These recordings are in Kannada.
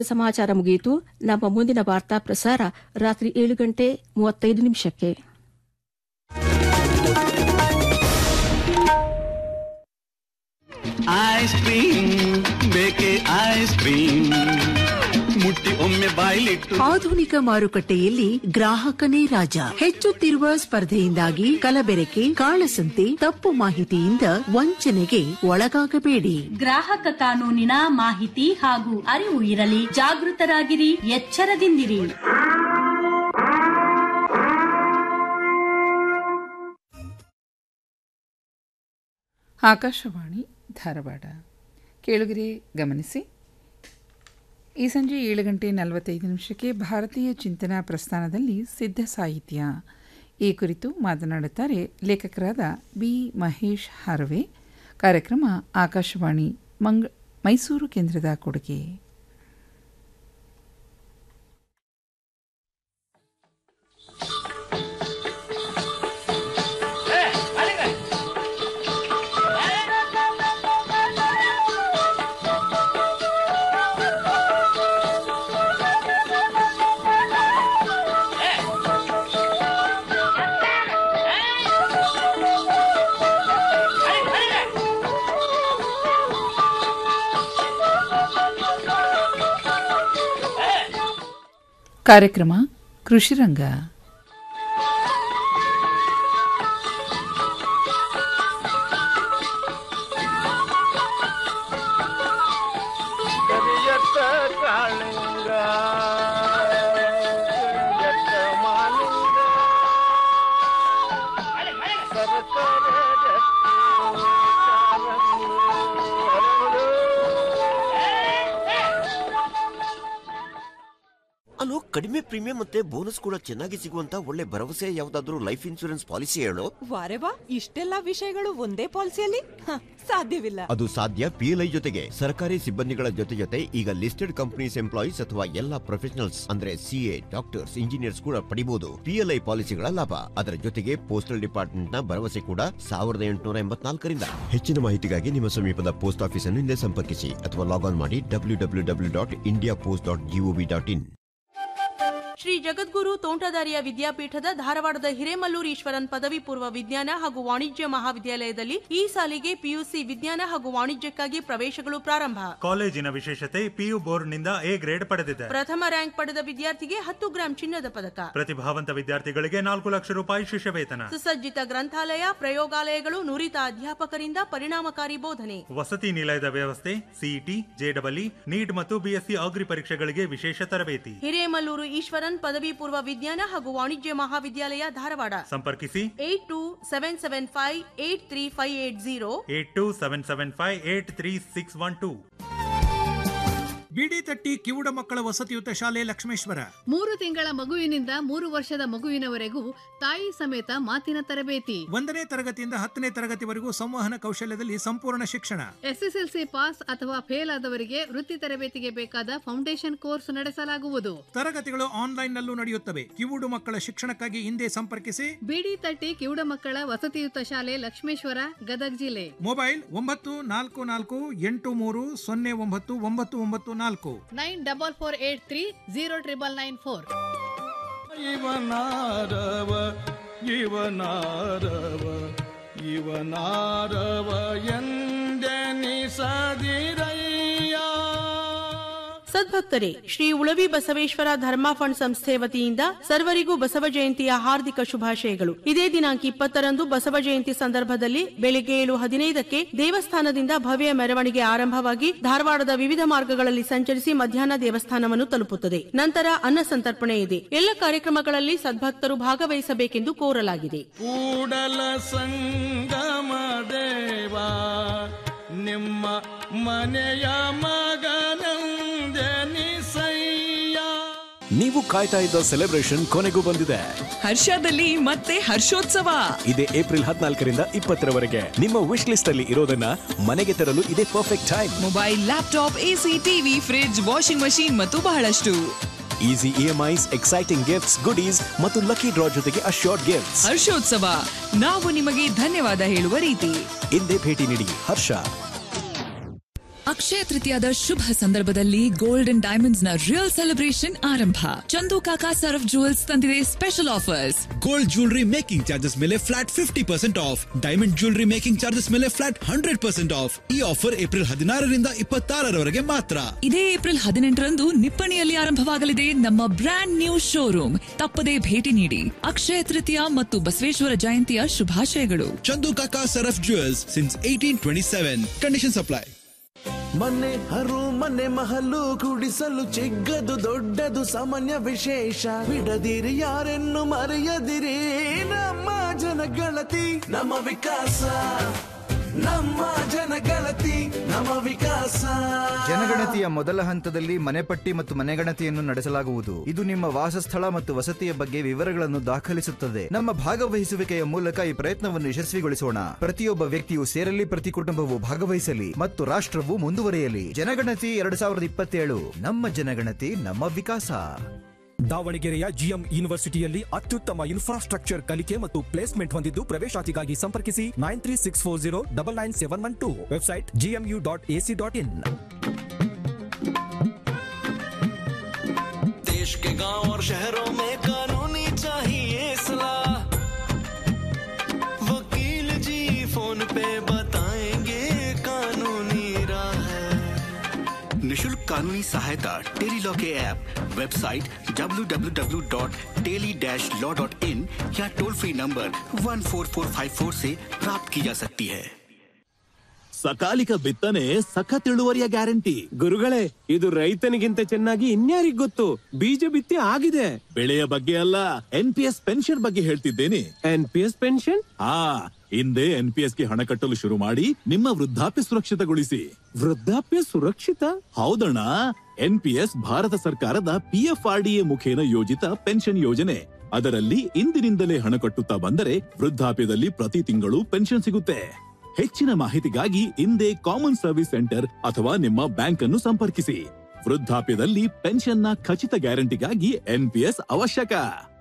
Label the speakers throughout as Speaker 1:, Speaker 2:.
Speaker 1: ಸಮಾಚಾರ ಮುಗಿಯಿತು ನಮ್ಮ ಮುಂದಿನ ವಾರ್ತಾ ಪ್ರಸಾರ ರಾತ್ರಿ ಏಳು ಗಂಟೆ ಮೂವತ್ತೈದು ನಿಮಿಷಕ್ಕೆ
Speaker 2: ಐಸ್ ಕ್ರೀಮ್ ಬೇಕೆ ಐಸ್ ಕ್ರೀಮ್ ಮುಟ್ಟಿ ಒಮ್ಮೆ ಬಾಯ್ಲಿಟ್ಟು
Speaker 3: ಆಧುನಿಕ ಮಾರುಕಟ್ಟೆಯಲ್ಲಿ ಗ್ರಾಹಕನೇ ರಾಜ ಹೆಚ್ಚುತ್ತಿರುವ ಸ್ಪರ್ಧೆಯಿಂದಾಗಿ ಕಲಬೆರಕೆ ಕಾಳಸಂತೆ ತಪ್ಪು ಮಾಹಿತಿಯಿಂದ ವಂಚನೆಗೆ ಒಳಗಾಗಬೇಡಿ
Speaker 4: ಗ್ರಾಹಕ ಕಾನೂನಿನ ಮಾಹಿತಿ ಹಾಗೂ ಅರಿವು ಇರಲಿ ಜಾಗೃತರಾಗಿರಿ ಎಚ್ಚರದಿಂದಿರಿ
Speaker 5: ಆಕಾಶವಾಣಿ ಧಾರವಾಡ ಕೇಳುಗರೆ ಗಮನಿಸಿ ಈ ಸಂಜೆ ಏಳು ಗಂಟೆ ನಲವತ್ತೈದು ನಿಮಿಷಕ್ಕೆ ಭಾರತೀಯ ಚಿಂತನಾ ಪ್ರಸ್ಥಾನದಲ್ಲಿ ಸಿದ್ಧ ಸಾಹಿತ್ಯ ಈ ಕುರಿತು ಮಾತನಾಡುತ್ತಾರೆ ಲೇಖಕರಾದ ಬಿ ಮಹೇಶ್ ಹಾರವೆ ಕಾರ್ಯಕ್ರಮ ಆಕಾಶವಾಣಿ ಮಂಗ ಮೈಸೂರು ಕೇಂದ್ರದ ಕೊಡುಗೆ ಕಾರ್ಯಕ್ರಮ ಕೃಷಿರಂಗ
Speaker 6: ಕರಿಯತ್ತ ಕಾಳಿಂಗ ಕರಿಯತ್ತ ಮಾಲಿಂಗ ಸರಸರ ಜತ್ತಿ ಕಾಲಂದು ಹರಳು.
Speaker 7: ಅಲ್ಲೋ ಕಡಿಮೆ ಪ್ರೀಮಿಯಂ ಮತ್ತೆ ಬೋನಸ್ ಕೂಡ ಚೆನ್ನಾಗಿ ಸಿಗುವಂತ ಒಳ್ಳೆ ಭರವಸೆ ಯಾವ್ದಾದ್ರು ಲೈಫ್ ಇನ್ಶೂರೆನ್ಸ್ ಪಾಲಿಸಿ ಹೇಳು
Speaker 8: ವಾರೆ ವಾ ಇಷ್ಟೆಲ್ಲಾ ವಿಷಯಗಳು ಒಂದೇ ಪಾಲಿಸಿಯಲ್ಲಿ ಹ, ಸಾಧ್ಯವಿಲ್ಲ
Speaker 7: ಅದು ಸಾಧ್ಯ ಪಿಎಲ್ಐ ಜೊತೆಗೆ ಸರ್ಕಾರಿ ಸಿಬ್ಬಂದಿಗಳ ಜೊತೆ ಜೊತೆ ಈಗ ಲಿಸ್ಟೆಡ್ ಕಂಪನೀಸ್ ಎಂಪ್ಲಾಯೀಸ್ ಅಥವಾ ಎಲ್ಲಾ ಪ್ರೊಫೆಷನಲ್ಸ್ ಅಂದ್ರೆ ಸಿಎ ಡಾಕ್ಟರ್ಸ್ ಇಂಜಿನಿಯರ್ಸ್ ಕೂಡ ಪಡಿಬಹುದು ಪಿಎಲ್ಐ ಪಾಲಿಸಿಗಳ ಲಾಭ ಅದರ ಜೊತೆಗೆ ಪೋಸ್ಟಲ್ ಡಿಪಾರ್ಟ್ಮೆಂಟ್ ನ ಭರವಸೆ ಕೂಡ ಸಾವಿರದ ಎಂಟುನೂರ ಎಂಬತ್ನಾಲ್ಕರಿಂದ ಹೆಚ್ಚಿನ ಮಾಹಿತಿಗಾಗಿ ನಿಮ್ಮ ಸಮೀಪದ ಪೋಸ್ಟ್ ಆಫೀಸ್ ಅನ್ನು ಹಿಂದೆ ಸಂಪರ್ಕಿಸಿ ಅಥವಾ ಲಾಗ್ ಆನ್ ಮಾಡಿ W W W dot India post dot G O V dot in
Speaker 9: Shri Jagadguru Tontadarya ವಿದ್ಯಾಪೀಠದ ಧಾರವಾಡದ ಹಿರೇಮಲ್ಲೂರು ಈಶ್ವರನ್ ಪದವಿ ಪೂರ್ವ ವಿಜ್ಞಾನ ಹಾಗೂ ವಾಣಿಜ್ಯ ಮಹಾವಿದ್ಯಾಲಯದಲ್ಲಿ ಈ ಸಾಲಿಗೆ ಪಿಯುಸಿ ವಿಜ್ಞಾನ ಹಾಗೂ ವಾಣಿಜ್ಯಕ್ಕಾಗಿ ಪ್ರವೇಶಗಳು ಪ್ರಾರಂಭ
Speaker 10: ಕಾಲೇಜಿನ ವಿಶೇಷತೆ ಪಿಯು ಬೋರ್ಡ್ನಿಂದ ಎ ಗ್ರೇಡ್ ಪಡೆದಿದೆ
Speaker 9: ಪ್ರಥಮ ರ್ಯಾಂಕ್ ಪಡೆದ ವಿದ್ಯಾರ್ಥಿಗೆ ಹತ್ತು ಗ್ರಾಂ ಚಿನ್ನದ ಪದಕ
Speaker 10: ಪ್ರತಿಭಾವಂತ ವಿದ್ಯಾರ್ಥಿಗಳಿಗೆ ನಾಲ್ಕು ಲಕ್ಷ ರೂಪಾಯಿ ಶಿಷ್ಯ ವೇತನ
Speaker 9: ಸುಸಜ್ಜಿತ ಗ್ರಂಥಾಲಯ ಪ್ರಯೋಗಾಲಯಗಳು ನುರಿತ ಅಧ್ಯಾಪಕರಿಂದ ಪರಿಣಾಮಕಾರಿ ಬೋಧನೆ
Speaker 10: ವಸತಿ ನಿಲಯದ ವ್ಯವಸ್ಥೆ ಸಿಇಟಿ ಜೆಡಬ್ಲ್ಇ ನೀಟ್ ಮತ್ತು ಬಿಎಸ್ಸಿ ಅಗ್ರಿ ಪರೀಕ್ಷೆಗಳಿಗೆ ವಿಶೇಷ ತರಬೇತಿ
Speaker 9: ಹಿರೇಮಲ್ಲೂರು ಈಶ್ವರನ್ ಪದವಿ ಪೂರ್ವ ವಿಜ್ಞಾನ ಹಾಗೂ ವಾಣಿಜ್ಯ ಮಹಾವಿದ್ಯಾಲಯ ಧಾರವಾಡ
Speaker 10: ಸಂಪರ್ಕಿಸಿ
Speaker 9: eight two seven seven five eight three five eight zero
Speaker 10: eight two seven seven five eight three six one two
Speaker 11: ಬಿಡಿ ತಟ್ಟಿ ಕಿವುಡ ಮಕ್ಕಳ ವಸತಿಯುತ ಶಾಲೆ ಲಕ್ಷ್ಮೇಶ್ವರ
Speaker 12: ಮೂರು ತಿಂಗಳ ಮಗುವಿನಿಂದ ಮೂರು ವರ್ಷದ ಮಗುವಿನವರೆಗೂ ತಾಯಿ ಸಮೇತ ಮಾತಿನ ತರಬೇತಿ
Speaker 11: ಒಂದನೇ ತರಗತಿಯಿಂದ ಹತ್ತನೇ ತರಗತಿವರೆಗೂ ಸಂವಹನ ಕೌಶಲ್ಯದಲ್ಲಿ ಸಂಪೂರ್ಣ ಶಿಕ್ಷಣ
Speaker 12: ಎಸ್ಎಸ್ಎಲ್ಸಿ ಪಾಸ್ ಅಥವಾ ಫೇಲ್ ಆದವರಿಗೆ ವೃತ್ತಿ ತರಬೇತಿಗೆ ಬೇಕಾದ ಫೌಂಡೇಶನ್ ಕೋರ್ಸ್ ನಡೆಸಲಾಗುವುದು
Speaker 11: ತರಗತಿಗಳು ಆನ್ಲೈನ್ ನಲ್ಲೂ ನಡೆಯುತ್ತವೆ ಕಿವುಡು ಮಕ್ಕಳ ಶಿಕ್ಷಣಕ್ಕಾಗಿ ಹಿಂದೆ ಸಂಪರ್ಕಿಸಿ
Speaker 12: ಬಿಡಿ ತಟ್ಟಿ ಕಿವುಡ ಮಕ್ಕಳ ವಸತಿಯುತ ಶಾಲೆ ಲಕ್ಷ್ಮೇಶ್ವರ ಗದಗ ಜಿಲ್ಲೆ
Speaker 11: ಮೊಬೈಲ್ ಒಂಬತ್ತು ನಾಲ್ಕು ನಾಲ್ಕು ಎಂಟು ಮೂರು ಸೊನ್ನೆ ಒಂಬತ್ತು ಒಂಬತ್ತು ಒಂಬತ್ತು ನಾಲ್ಕು
Speaker 12: nine double four eight three zero triple nine four
Speaker 6: ಇವನಾರವ ಇವನಾರವ ಇವನಾರವ ಎಂದೆನಿಸದಿರಯ್ಯ
Speaker 9: ಸದ್ಭಕ್ತರೇ ಶ್ರೀ ಉಳವಿ ಬಸವೇಶ್ವರ ಧರ್ಮ ಫಂಡ್ ಸಂಸ್ಥೆ ವತಿಯಿಂದ ಸರ್ವರಿಗೂ ಬಸವ ಜಯಂತಿಯ ಹಾರ್ದಿಕ ಶುಭಾಶಯಗಳು ಇದೇ ದಿನಾಂಕ ಇಪ್ಪತ್ತರಂದು ಬಸವ ಜಯಂತಿ ಸಂದರ್ಭದಲ್ಲಿ ಬೆಳಿಗ್ಗೆ ಏಳು ಹದಿನೈದಕ್ಕೆ ದೇವಸ್ಥಾನದಿಂದ ಭವ್ಯ ಮೆರವಣಿಗೆ ಆರಂಭವಾಗಿ ಧಾರವಾಡದ ವಿವಿಧ ಮಾರ್ಗಗಳಲ್ಲಿ ಸಂಚರಿಸಿ ಮಧ್ಯಾಹ್ನ ದೇವಸ್ಥಾನವನ್ನು ತಲುಪುತ್ತದೆ ನಂತರ ಅನ್ನ ಸಂತರ್ಪಣೆ ಇದೆ ಎಲ್ಲ ಕಾರ್ಯಕ್ರಮಗಳಲ್ಲಿ ಸದ್ಭಕ್ತರು ಭಾಗವಹಿಸಬೇಕೆಂದು ಕೋರಲಾಗಿದೆ
Speaker 6: ಕೂಡಲ ಸಂಗಮ ದೇವ ನಿಮ್ಮ ಮನೆಯ ಮಗನಂದೆನಿಸಯ್ಯ
Speaker 13: ನೀವು ಕಾಯ್ತಾ ಇದ್ದ ಸೆಲೆಬ್ರೇಷನ್ ಕೊನೆಗೂ ಬಂದಿದೆ
Speaker 8: ಹರ್ಷದಲ್ಲಿ ಮತ್ತೆ ಹರ್ಷೋತ್ಸವ
Speaker 13: ಇದೇ ಏಪ್ರಿಲ್ ಹದಿನಾಲ್ಕರಿಂದ ಇಪ್ಪತ್ತರವರೆಗೆ ನಿಮ್ಮ ವಿಶ್ ಲಿಸ್ಟ್ ಅಲ್ಲಿ ಇರೋದನ್ನ ಮನೆಗೆ ತರಲು ಇದೇ perfect time
Speaker 8: mobile laptop AC TV fridge washing machine ಮತ್ತು ಬಹಳಷ್ಟು
Speaker 13: easy EMIs exciting gifts goodies ಮತ್ತು ಲಕ್ಕಿ ಡ್ರಾ ಜೊತೆಗೆ ಅಶೋರ್ಡ್ ಗಿಫ್ಟ್ಸ್
Speaker 8: ಹರ್ಷೋತ್ಸವ ನಾವು ನಿಮಗೆ ಧನ್ಯವಾದ ಹೇಳುವ ರೀತಿ
Speaker 13: ಹಿಂದೆ ಭೇಟಿ ನೀಡಿ ಹರ್ಷ
Speaker 14: ಅಕ್ಷಯ ತೃತೀಯದ ಶುಭ ಸಂದರ್ಭದಲ್ಲಿ ಗೋಲ್ಡ್ ಅಂಡ್ ಡೈಮಂಡ್ಸ್ ನ ರಿಯಲ್ ಸೆಲೆಬ್ರೇಷನ್ ಆರಂಭ ಚಂದು ಕಾಕಾ ಸರಫ್ ಜುವೆಲ್ಸ್ ತಂದಿದೆ special offers
Speaker 15: gold jewellery making charges ಮೇಲೆ flat fifty percent off diamond jewellery making charges ಮೇಲೆ ಫ್ಲಾಟ್ ಹಂಡ್ರೆಡ್ ಪರ್ಸೆಂಟ್ ಆಫ್ ಈ ಆಫರ್ ಏಪ್ರಿಲ್ ಹದಿನಾರರಿಂದ ಇಪ್ಪತ್ತಾರರವರೆಗೆ ಮಾತ್ರ
Speaker 14: ಇದೇ ಏಪ್ರಿಲ್ ಹದಿನೆಂಟರಂದು ನಿಪ್ಪಣಿಯಲ್ಲಿ ಆರಂಭವಾಗಲಿದೆ ನಮ್ಮ ಬ್ರಾಂಡ್ ನ್ಯೂ ಶೋರೂಮ್ ತಪ್ಪದೇ ಭೇಟಿ ನೀಡಿ ಅಕ್ಷಯ ತೃತೀಯ ಮತ್ತು ಬಸವೇಶ್ವರ ಜಯಂತಿಯ ಶುಭಾಶಯಗಳು
Speaker 15: Chandu Kaka Saraf jewels since eighteen twenty seven condition supply
Speaker 6: ಮನೆ ಹರು ಮನೆ ಮಹಲು ಕುಡಿಸಲು ಚಿಕ್ಕದು ದೊಡ್ಡದು ಸಾಮಾನ್ಯ ವಿಶೇಷ ಬಿಡದಿರಿ ಯಾರೆನ್ನು ಮರೆಯದಿರಿ ನಮ್ಮ ಜನಗಳತಿ ನಮ್ಮ ವಿಕಾಸ ನಮ್ಮ ಜನಗಳತಿ ನಮ್ಮ ವಿಕಾಸ
Speaker 16: ಜನಗಣತಿಯ ಮೊದಲ ಹಂತದಲ್ಲಿ ಮನೆಪಟ್ಟಿ ಮತ್ತು ಮನೆಗಣತಿಯನ್ನು ನಡೆಸಲಾಗುವುದು ಇದು ನಿಮ್ಮ ವಾಸಸ್ಥಳ ಮತ್ತು ವಸತಿಯ ಬಗ್ಗೆ ವಿವರಗಳನ್ನು ದಾಖಲಿಸುತ್ತದೆ ನಮ್ಮ ಭಾಗವಹಿಸುವಿಕೆಯ ಮೂಲಕ ಈ ಪ್ರಯತ್ನವನ್ನು ಯಶಸ್ವಿಗೊಳಿಸೋಣ ಪ್ರತಿಯೊಬ್ಬ ವ್ಯಕ್ತಿಯು ಸೇರಲಿ ಪ್ರತಿ ಕುಟುಂಬವು ಭಾಗವಹಿಸಲಿ ಮತ್ತು ರಾಷ್ಟ್ರವು ಮುಂದುವರಿಯಲಿ ಜನಗಣತಿ ಎರಡ್ ಸಾವಿರದ ಇಪ್ಪತ್ತೇಳು ನಮ್ಮ ಜನಗಣತಿ ನಮ್ಮ ವಿಕಾಸ
Speaker 17: ದಾವಣಗೆರೆಯ ಜಿಎಂ ಯೂನಿವರ್ಸಿಟಿಯಲ್ಲಿ ಅತ್ಯುತ್ತಮ ಇನ್ಫ್ರಾಸ್ಟ್ರಕ್ಚರ್ ಕಲಿಕೆ ಮತ್ತು ಪ್ಲೇಸ್ಮೆಂಟ್ ಹೊಂದಿದ್ದು ಪ್ರವೇಶಾತಿಗಾಗಿ ಸಂಪರ್ಕಿಸಿ nine three six four zero double nine seven one two website GMU dot AC dot in
Speaker 6: देश के गांव और शहरों में कानूनी चाहिए सलाह वकील जी फोन पे बताएंगे कानूनी राह
Speaker 18: निशुल्क कानूनी सहायता टेली लॉ के ऐप वेबसाइट www.teli-law.in या टोल फ्री नंबर 14454 से प्राप्त की जा सकती है
Speaker 19: ಸಕಾಲಿಕ ಬಿತ್ತನೆ ಸಖತ್ ಇಳುವರಿಯ ಗ್ಯಾರಂಟಿ
Speaker 20: ಗುರುಗಳೇ ಇದು ರೈತನಿಗಿಂತ ಚೆನ್ನಾಗಿ ಇನ್ಯಾರಿಗ್ ಗೊತ್ತು ಬೀಜ ಬಿತ್ತಿ ಆಗಿದೆ
Speaker 19: ಬೆಳೆಯ ಬಗ್ಗೆ ಅಲ್ಲ ಎನ್ ಪಿ ಎಸ್ ಪೆನ್ಷನ್ ಬಗ್ಗೆ ಹೇಳ್ತಿದ್ದೇನೆ
Speaker 20: ಎನ್ ಪಿ ಎಸ್ ಪೆನ್ಷನ್
Speaker 19: ಹಾ ಹಿಂದೆ ಎನ್ ಪಿ ಎಸ್ ಗೆ ಹಣ ಕಟ್ಟಲು ಶುರು ಮಾಡಿ ನಿಮ್ಮ ವೃದ್ಧಾಪ್ಯ ಸುರಕ್ಷಿತಗೊಳಿಸಿ
Speaker 20: ವೃದ್ಧಾಪ್ಯ ಸುರಕ್ಷಿತ
Speaker 19: ಹೌದಣ್ಣ ಎನ್ ಪಿ ಎಸ್ ಭಾರತ ಸರ್ಕಾರದ P F R D A ಮುಖೇನ ಯೋಜಿತ ಪೆನ್ಷನ್ ಯೋಜನೆ ಅದರಲ್ಲಿ ಇಂದಿನಿಂದಲೇ ಹಣ ಕಟ್ಟುತ್ತಾ ಬಂದರೆ ವೃದ್ಧಾಪ್ಯದಲ್ಲಿ ಪ್ರತಿ ತಿಂಗಳು ಪೆನ್ಷನ್ ಸಿಗುತ್ತೆ ಹೆಚ್ಚಿನ ಮಾಹಿತಿಗಾಗಿ ಹಿಂದೆ ಕಾಮನ್ ಸರ್ವಿಸ್ ಸೆಂಟರ್ ಅಥವಾ ನಿಮ್ಮ ಬ್ಯಾಂಕ್ ಅನ್ನು ಸಂಪರ್ಕಿಸಿ ವೃದ್ಧಾಪ್ಯದಲ್ಲಿ ಪೆನ್ಷನ್ನ ಖಚಿತ ಗ್ಯಾರಂಟಿಗಾಗಿ ಎನ್ಪಿಎಸ್ ಅವಶ್ಯಕ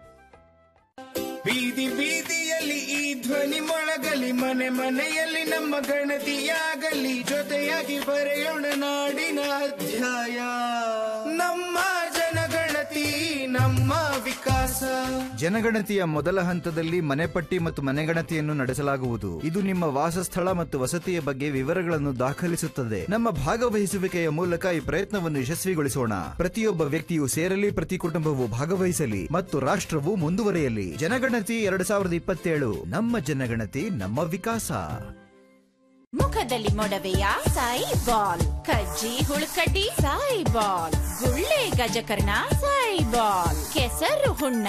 Speaker 21: ಬೀದಿ ಬೀದಿಯಲ್ಲಿ ಈ ಧ್ವನಿ ಮೊಳಗಲಿ ಮನೆ ಮನೆಯಲ್ಲಿ ನಮ್ಮ ಗಣತಿಯಾಗಲಿ ಜೊತೆಯಾಗಿ ಬರೆಯೋಣ ನಾಡಿನ ಅಧ್ಯಾಯ ನಮ್ಮ ಜನಗಣತಿ ನಮ್ಮ ವಿಕಾಸ
Speaker 16: ಜನಗಣತಿಯ ಮೊದಲ ಹಂತದಲ್ಲಿ ಮನೆಪಟ್ಟಿ ಮತ್ತು ಮನೆಗಣತಿಯನ್ನು ನಡೆಸಲಾಗುವುದು ಇದು ನಿಮ್ಮ ವಾಸಸ್ಥಳ ಮತ್ತು ವಸತಿಯ ಬಗ್ಗೆ ವಿವರಗಳನ್ನು ದಾಖಲಿಸುತ್ತದೆ ನಮ್ಮ ಭಾಗವಹಿಸುವಿಕೆಯ ಮೂಲಕ ಈ ಪ್ರಯತ್ನವನ್ನು ಯಶಸ್ವಿಗೊಳಿಸೋಣ ಪ್ರತಿಯೊಬ್ಬ ವ್ಯಕ್ತಿಯು ಸೇರಲಿ ಪ್ರತಿ ಕುಟುಂಬವು ಭಾಗವಹಿಸಲಿ ಮತ್ತು ರಾಷ್ಟ್ರವು ಮುಂದುವರಿಯಲಿ ಜನಗಣತಿ ಎರಡ್ ಸಾವಿರದ ಇಪ್ಪತ್ತೇಳು ನಮ್ಮ ಜನಗಣತಿ ನಮ್ಮ ವಿಕಾಸ
Speaker 22: ಮುಖದಲ್ಲಿ ಮೊಡವೆಯ ಸಾಯಿ ಬಾಲ್ ಕಜ್ಜಿ ಹುಳುಕಡ್ಡಿ ಸಾಯಿ ಬಾಲ್ ಗುಳ್ಳೆ ಗಜಕರ್ಣ ಸಾಯಿ ಬಾಲ್ ಕೆಸರು ಹುಣ್ಣ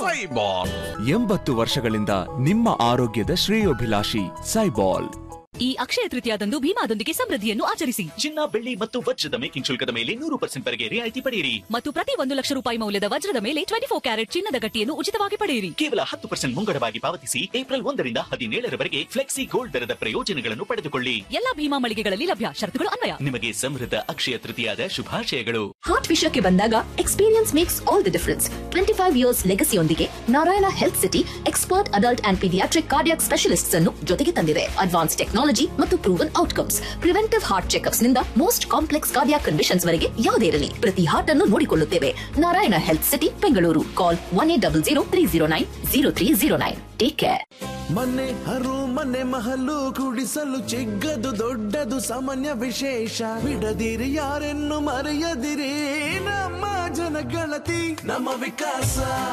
Speaker 23: ಎಂಬತ್ತು ವರ್ಷಗಳಿಂದ ನಿಮ್ಮ ಆರೋಗ್ಯದ ಶ್ರೇಯೋಭಿಲಾಷಿ ಸೈಬಾಲ್
Speaker 24: ಈ ಅಕ್ಷಯ ತೃತೀಯದಂದು ಭೀಮಾದೊಂದಿಗೆ ಸಮೃದ್ಧಿಯನ್ನು ಆಚರಿಸಿ
Speaker 25: ಚಿನ್ನ ಬೆಳ್ಳಿ ಮತ್ತು ವಜ್ರದ ಮೇಕಿಂಗ್ ಶುಲ್ಕದ ಮೇಲೆ ನೂರು ಪರ್ಸೆಂಟ್ ವರೆಗೆ ರಿಯಾಯಿತಿ ಪಡೆಯಿರಿ
Speaker 24: ಮತ್ತು ಪ್ರತಿ ಒಂದು ಲಕ್ಷ ರೂಪಾಯಿ ಮೌಲ್ಯದ ವಜ್ರದ ಮೇಲೆ ಟ್ವೆಂಟಿ ಫೋರ್ ಕ್ಯಾರೆಟ್ ಚಿನ್ನದ ಗಟ್ಟಿಯನ್ನು ಉಚಿತವಾಗಿ ಪಡೆಯಿರಿ
Speaker 25: ಕೇವಲ ಹತ್ತು ಪರ್ಸೆಂಟ್ ಮುಂಗಡವಾಗಿ ಪಾವತಿಸಿ ಏಪ್ರಿಲ್ ಒಂದರಿಂದ ಹದಿನೇಳರವರೆಗೆ ಫ್ಲೆಕ್ಸಿ ಗೋಲ್ಡ್ ದರದ ಪ್ರಯೋಜನಗಳನ್ನು ಪಡೆದುಕೊಳ್ಳಿ
Speaker 24: ಎಲ್ಲಾ ಭೀಮಾ ಮಳಿಗೆಗಳಲ್ಲಿ ಲಭ್ಯ ಷರತ್ತುಗಳು ಅನ್ವಯ
Speaker 25: ನಿಮಗೆ ಸಮೃದ್ಧ ಅಕ್ಷಯ ತೃತೀಯದ ಶುಭಾಶಯಗಳು
Speaker 26: ಹಾರ್ಟ್ ವಿಷಯಕ್ಕೆ ಬಂದಾಗ experience makes all the difference twenty five years ಲೆಗಸಿಯೊಂದಿಗೆ Narayana health city expert adult and paediatric cardiac specialists ಅನ್ನು ಜೊತೆಗೆ ತಂದಿದೆ ಅಡ್ವಾನ್ಸ್ ಟೆಕ್ನಾಲಜಿ ಮತ್ತು proven outcomes preventive heart checkups ನಿಂದ ಮೋಸ್ಟ್ ಕಾಂಪ್ಲೆಕ್ಸ್ ಕಾರ್ಡಿಯಾಕ್ ಕಂಡೀಷನ್ಸ್ ವರೆಗೆ ಯಾವುದೇ ಇರಲಿ ಪ್ರತಿ ಹಾರ್ಟ್ ಅನ್ನು ನೋಡಿಕೊಳ್ಳುತ್ತೇವೆ Narayana health city Bengaluru call one eight double zero three zero nine zero three zero nine take care
Speaker 6: ಮನೆ ಹರು ಮನೆ ಮಹಲು ಕುಡಿಸಲು ಚಿಕ್ಕದು ದೊಡ್ಡದು ಸಾಮಾನ್ಯ ವಿಶೇಷ ಬಿಡದಿರಿ ಯಾರೆನ್ನು ಮರೆಯದಿರಿ ನಮ್ಮ ಜನಗಳತಿ ನಮ್ಮ ವಿಕಾಸ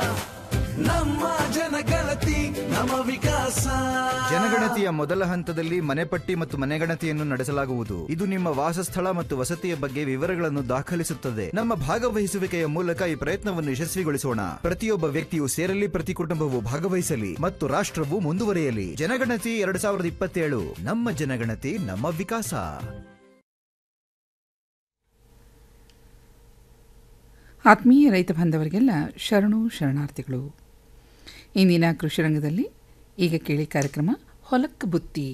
Speaker 6: ನಮ್ಮ ಜನಗಳತಿ ನಮ್ಮ ವಿಕಾಸ
Speaker 16: ಜನಗಣತಿಯ ಮೊದಲ ಹಂತದಲ್ಲಿ ಮನೆಪಟ್ಟಿ ಮತ್ತು ಮನೆಗಣತಿಯನ್ನು ನಡೆಸಲಾಗುವುದು ಇದು ನಿಮ್ಮ ವಾಸಸ್ಥಳ ಮತ್ತು ವಸತಿಯ ಬಗ್ಗೆ ವಿವರಗಳನ್ನು ದಾಖಲಿಸುತ್ತದೆ ನಮ್ಮ ಭಾಗವಹಿಸುವಿಕೆಯ ಮೂಲಕ ಈ ಪ್ರಯತ್ನವನ್ನು ಯಶಸ್ವಿಗೊಳಿಸೋಣ ಪ್ರತಿಯೊಬ್ಬ ವ್ಯಕ್ತಿಯು ಸೇರಲಿ ಪ್ರತಿ ಕುಟುಂಬವು ಭಾಗವಹಿಸಲಿ ಮತ್ತು ರಾಷ್ಟ್ರವು ಮುಂದುವರಿಯಲಿ ಜನಗಣತಿ ಎರಡ್ ಸಾವಿರದ ಇಪ್ಪತ್ತೇಳು ನಮ್ಮ ಜನಗಣತಿ ನಮ್ಮ ವಿಕಾಸ
Speaker 5: ಆತ್ಮೀಯ ರೈತ ಬಾಂಧವರಿಗೆಲ್ಲ ಶರಣು ಶರಣಾರ್ಥಿಗಳು ಇಂದಿನ ಕೃಷಿ ರಂಗದಲ್ಲಿ ಈಗ ಕೇಳಿ ಕಾರ್ಯಕ್ರಮ ಹೊಲಕ್ಕೆ ಬುತ್ತಿ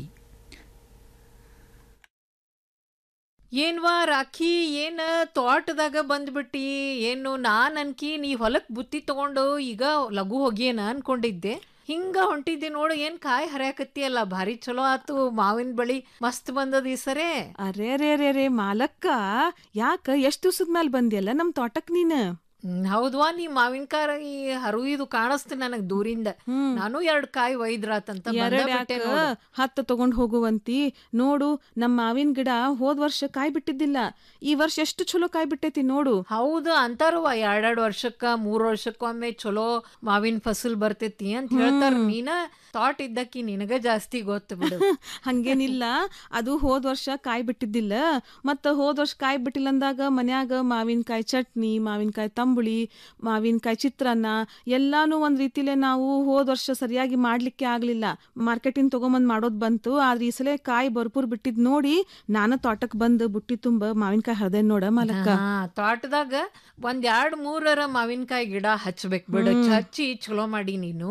Speaker 27: ಏನ್ವಾ ರಾಖಿ ಏನ ತೋಟದಾಗ ಬಂದ್ಬಿಟ್ಟಿ ಏನು ನಾನ್ ಅನ್ಕಿ ನೀ ಹೊಲಕ್ ಬುತ್ತಿ ತಗೊಂಡು ಈಗ ಲಘು ಹೋಗ್ಯೇನ ಅನ್ಕೊಂಡಿದ್ದೆ ಹಿಂಗ ಹೊಂಟಿದ್ದಿ ನೋಡು ಏನ್ ಕಾಯಿ ಹರಿಯಾಕತ್ತಿಯಲ್ಲ ಭಾರಿ ಚಲೋ ಆತು ಮಾವಿನ ಬಳಿ ಮಸ್ತ್ ಬಂದದ ಈ ಸರಿ
Speaker 1: ಅರೆ ಅರೆ ಅರೆ ಅರೆ ಮಾಲಕ್ಕ ಯಾಕ ಎಷ್ಟ್ ದಿವ್ಸದ ಮ್ಯಾಲ ಬಂದಿಯಲ್ಲ ನಮ್ ತೋಟಕ್ ನೀನ್
Speaker 27: ಹ್ಮ್, ಹೌದ್ವಾ ನೀ ಮಾವಿನಕಾಯಿ ಹರುವಿದು ಕಾಣಿಸ್ತು ನನಗ್ ದೂರಿಂದ ನಾನು ಎರಡ್ ಕಾಯಿ ಒಯ್ದ್ರಾತಂತ ಬಂದ
Speaker 1: ಎರಡ್
Speaker 27: ಬಿಟ್ಟೆ
Speaker 1: ಯಾಕ
Speaker 27: ನೋಡು.
Speaker 1: ಹತ್ತ ತಗೊಂಡ್ ಹೋಗುವಂತಿ ನೋಡು ನಮ್ಮ ಮಾವಿನ ಗಿಡ ಹೋದ್ ವರ್ಷ ಕಾಯಿ ಬಿಟ್ಟಿದ್ದಿಲ್ಲ ಈ ವರ್ಷ ಎಷ್ಟು ಚಲೋ ಕಾಯಿ ಬಿಟ್ಟೈತಿ ನೋಡು
Speaker 27: ಹೌದು ಅಂತಾರವ ಎರಡೆರಡ್ ವರ್ಷಕ್ಕ ಮೂರ್ ವರ್ಷಕ್ಕೊಮ್ಮೆ ಚಲೋ ಮಾವಿನ ಫಸಲ್ ಬರ್ತೈತಿ ಅಂತ ಹೇಳ್ತಾರ ನೀನ ಥಾಟ್ ಇದ್ದಕ್ಕಿ ನಿನಗ ಜಾಸ್ತಿ ಗೊತ್ತು ಬಿಡು
Speaker 1: ಹಂಗೇನಿಲ್ಲ ಅದು ಹೋದ್ ವರ್ಷ ಕಾಯಿ ಬಿಟ್ಟಿದ್ದಿಲ್ಲ ಮತ್ತ ಹೋದ್ ವರ್ಷ ಕಾಯಿ ಬಿಟ್ಟಿಲ್ಲ ಅಂದಾಗ ಮನ್ಯಾಗ ಮಾವಿನಕಾಯಿ ಚಟ್ನಿ ಮಾವಿನಕಾಯಿ ತಂಬುಳಿ ಮಾವಿನಕಾಯಿ ಚಿತ್ರಾನ್ನ ಎಲ್ಲಾನು ಒಂದ್ ರೀತಿಲೆ ನಾವು ಹೋದ್ ವರ್ಷ ಸರಿಯಾಗಿ ಮಾಡ್ಲಿಕ್ಕೆ ಆಗ್ಲಿಲ್ಲ ಮಾರ್ಕೆಟಿಂದ ತಗೊಂಬಂದ್ ಮಾಡೋದ್ ಬಂತು ಆದ್ರೆ ಈ ಸಲ ಕಾಯಿ ಭರ್ಪೂರ್ ಬಿಟ್ಟಿದ್ ನೋಡಿ ನಾನು ತೋಟಕ್ ಬಂದು ಬುಟ್ಟಿ ತುಂಬ ಮಾವಿನಕಾಯಿ ಹರ್ದೇನ್ ನೋಡ ಮಾಲಕ್ಕ
Speaker 27: ಹಾ ತೋಟದಾಗ ಒಂದ್ ಎರಡ್ ಮೂರರ ಮಾವಿನಕಾಯಿ ಗಿಡ ಹಚ್ಬೇಕ್ ಬಿಡು ಹಚ್ಚಿ ಚಲೋ ಮಾಡಿ ನೀನು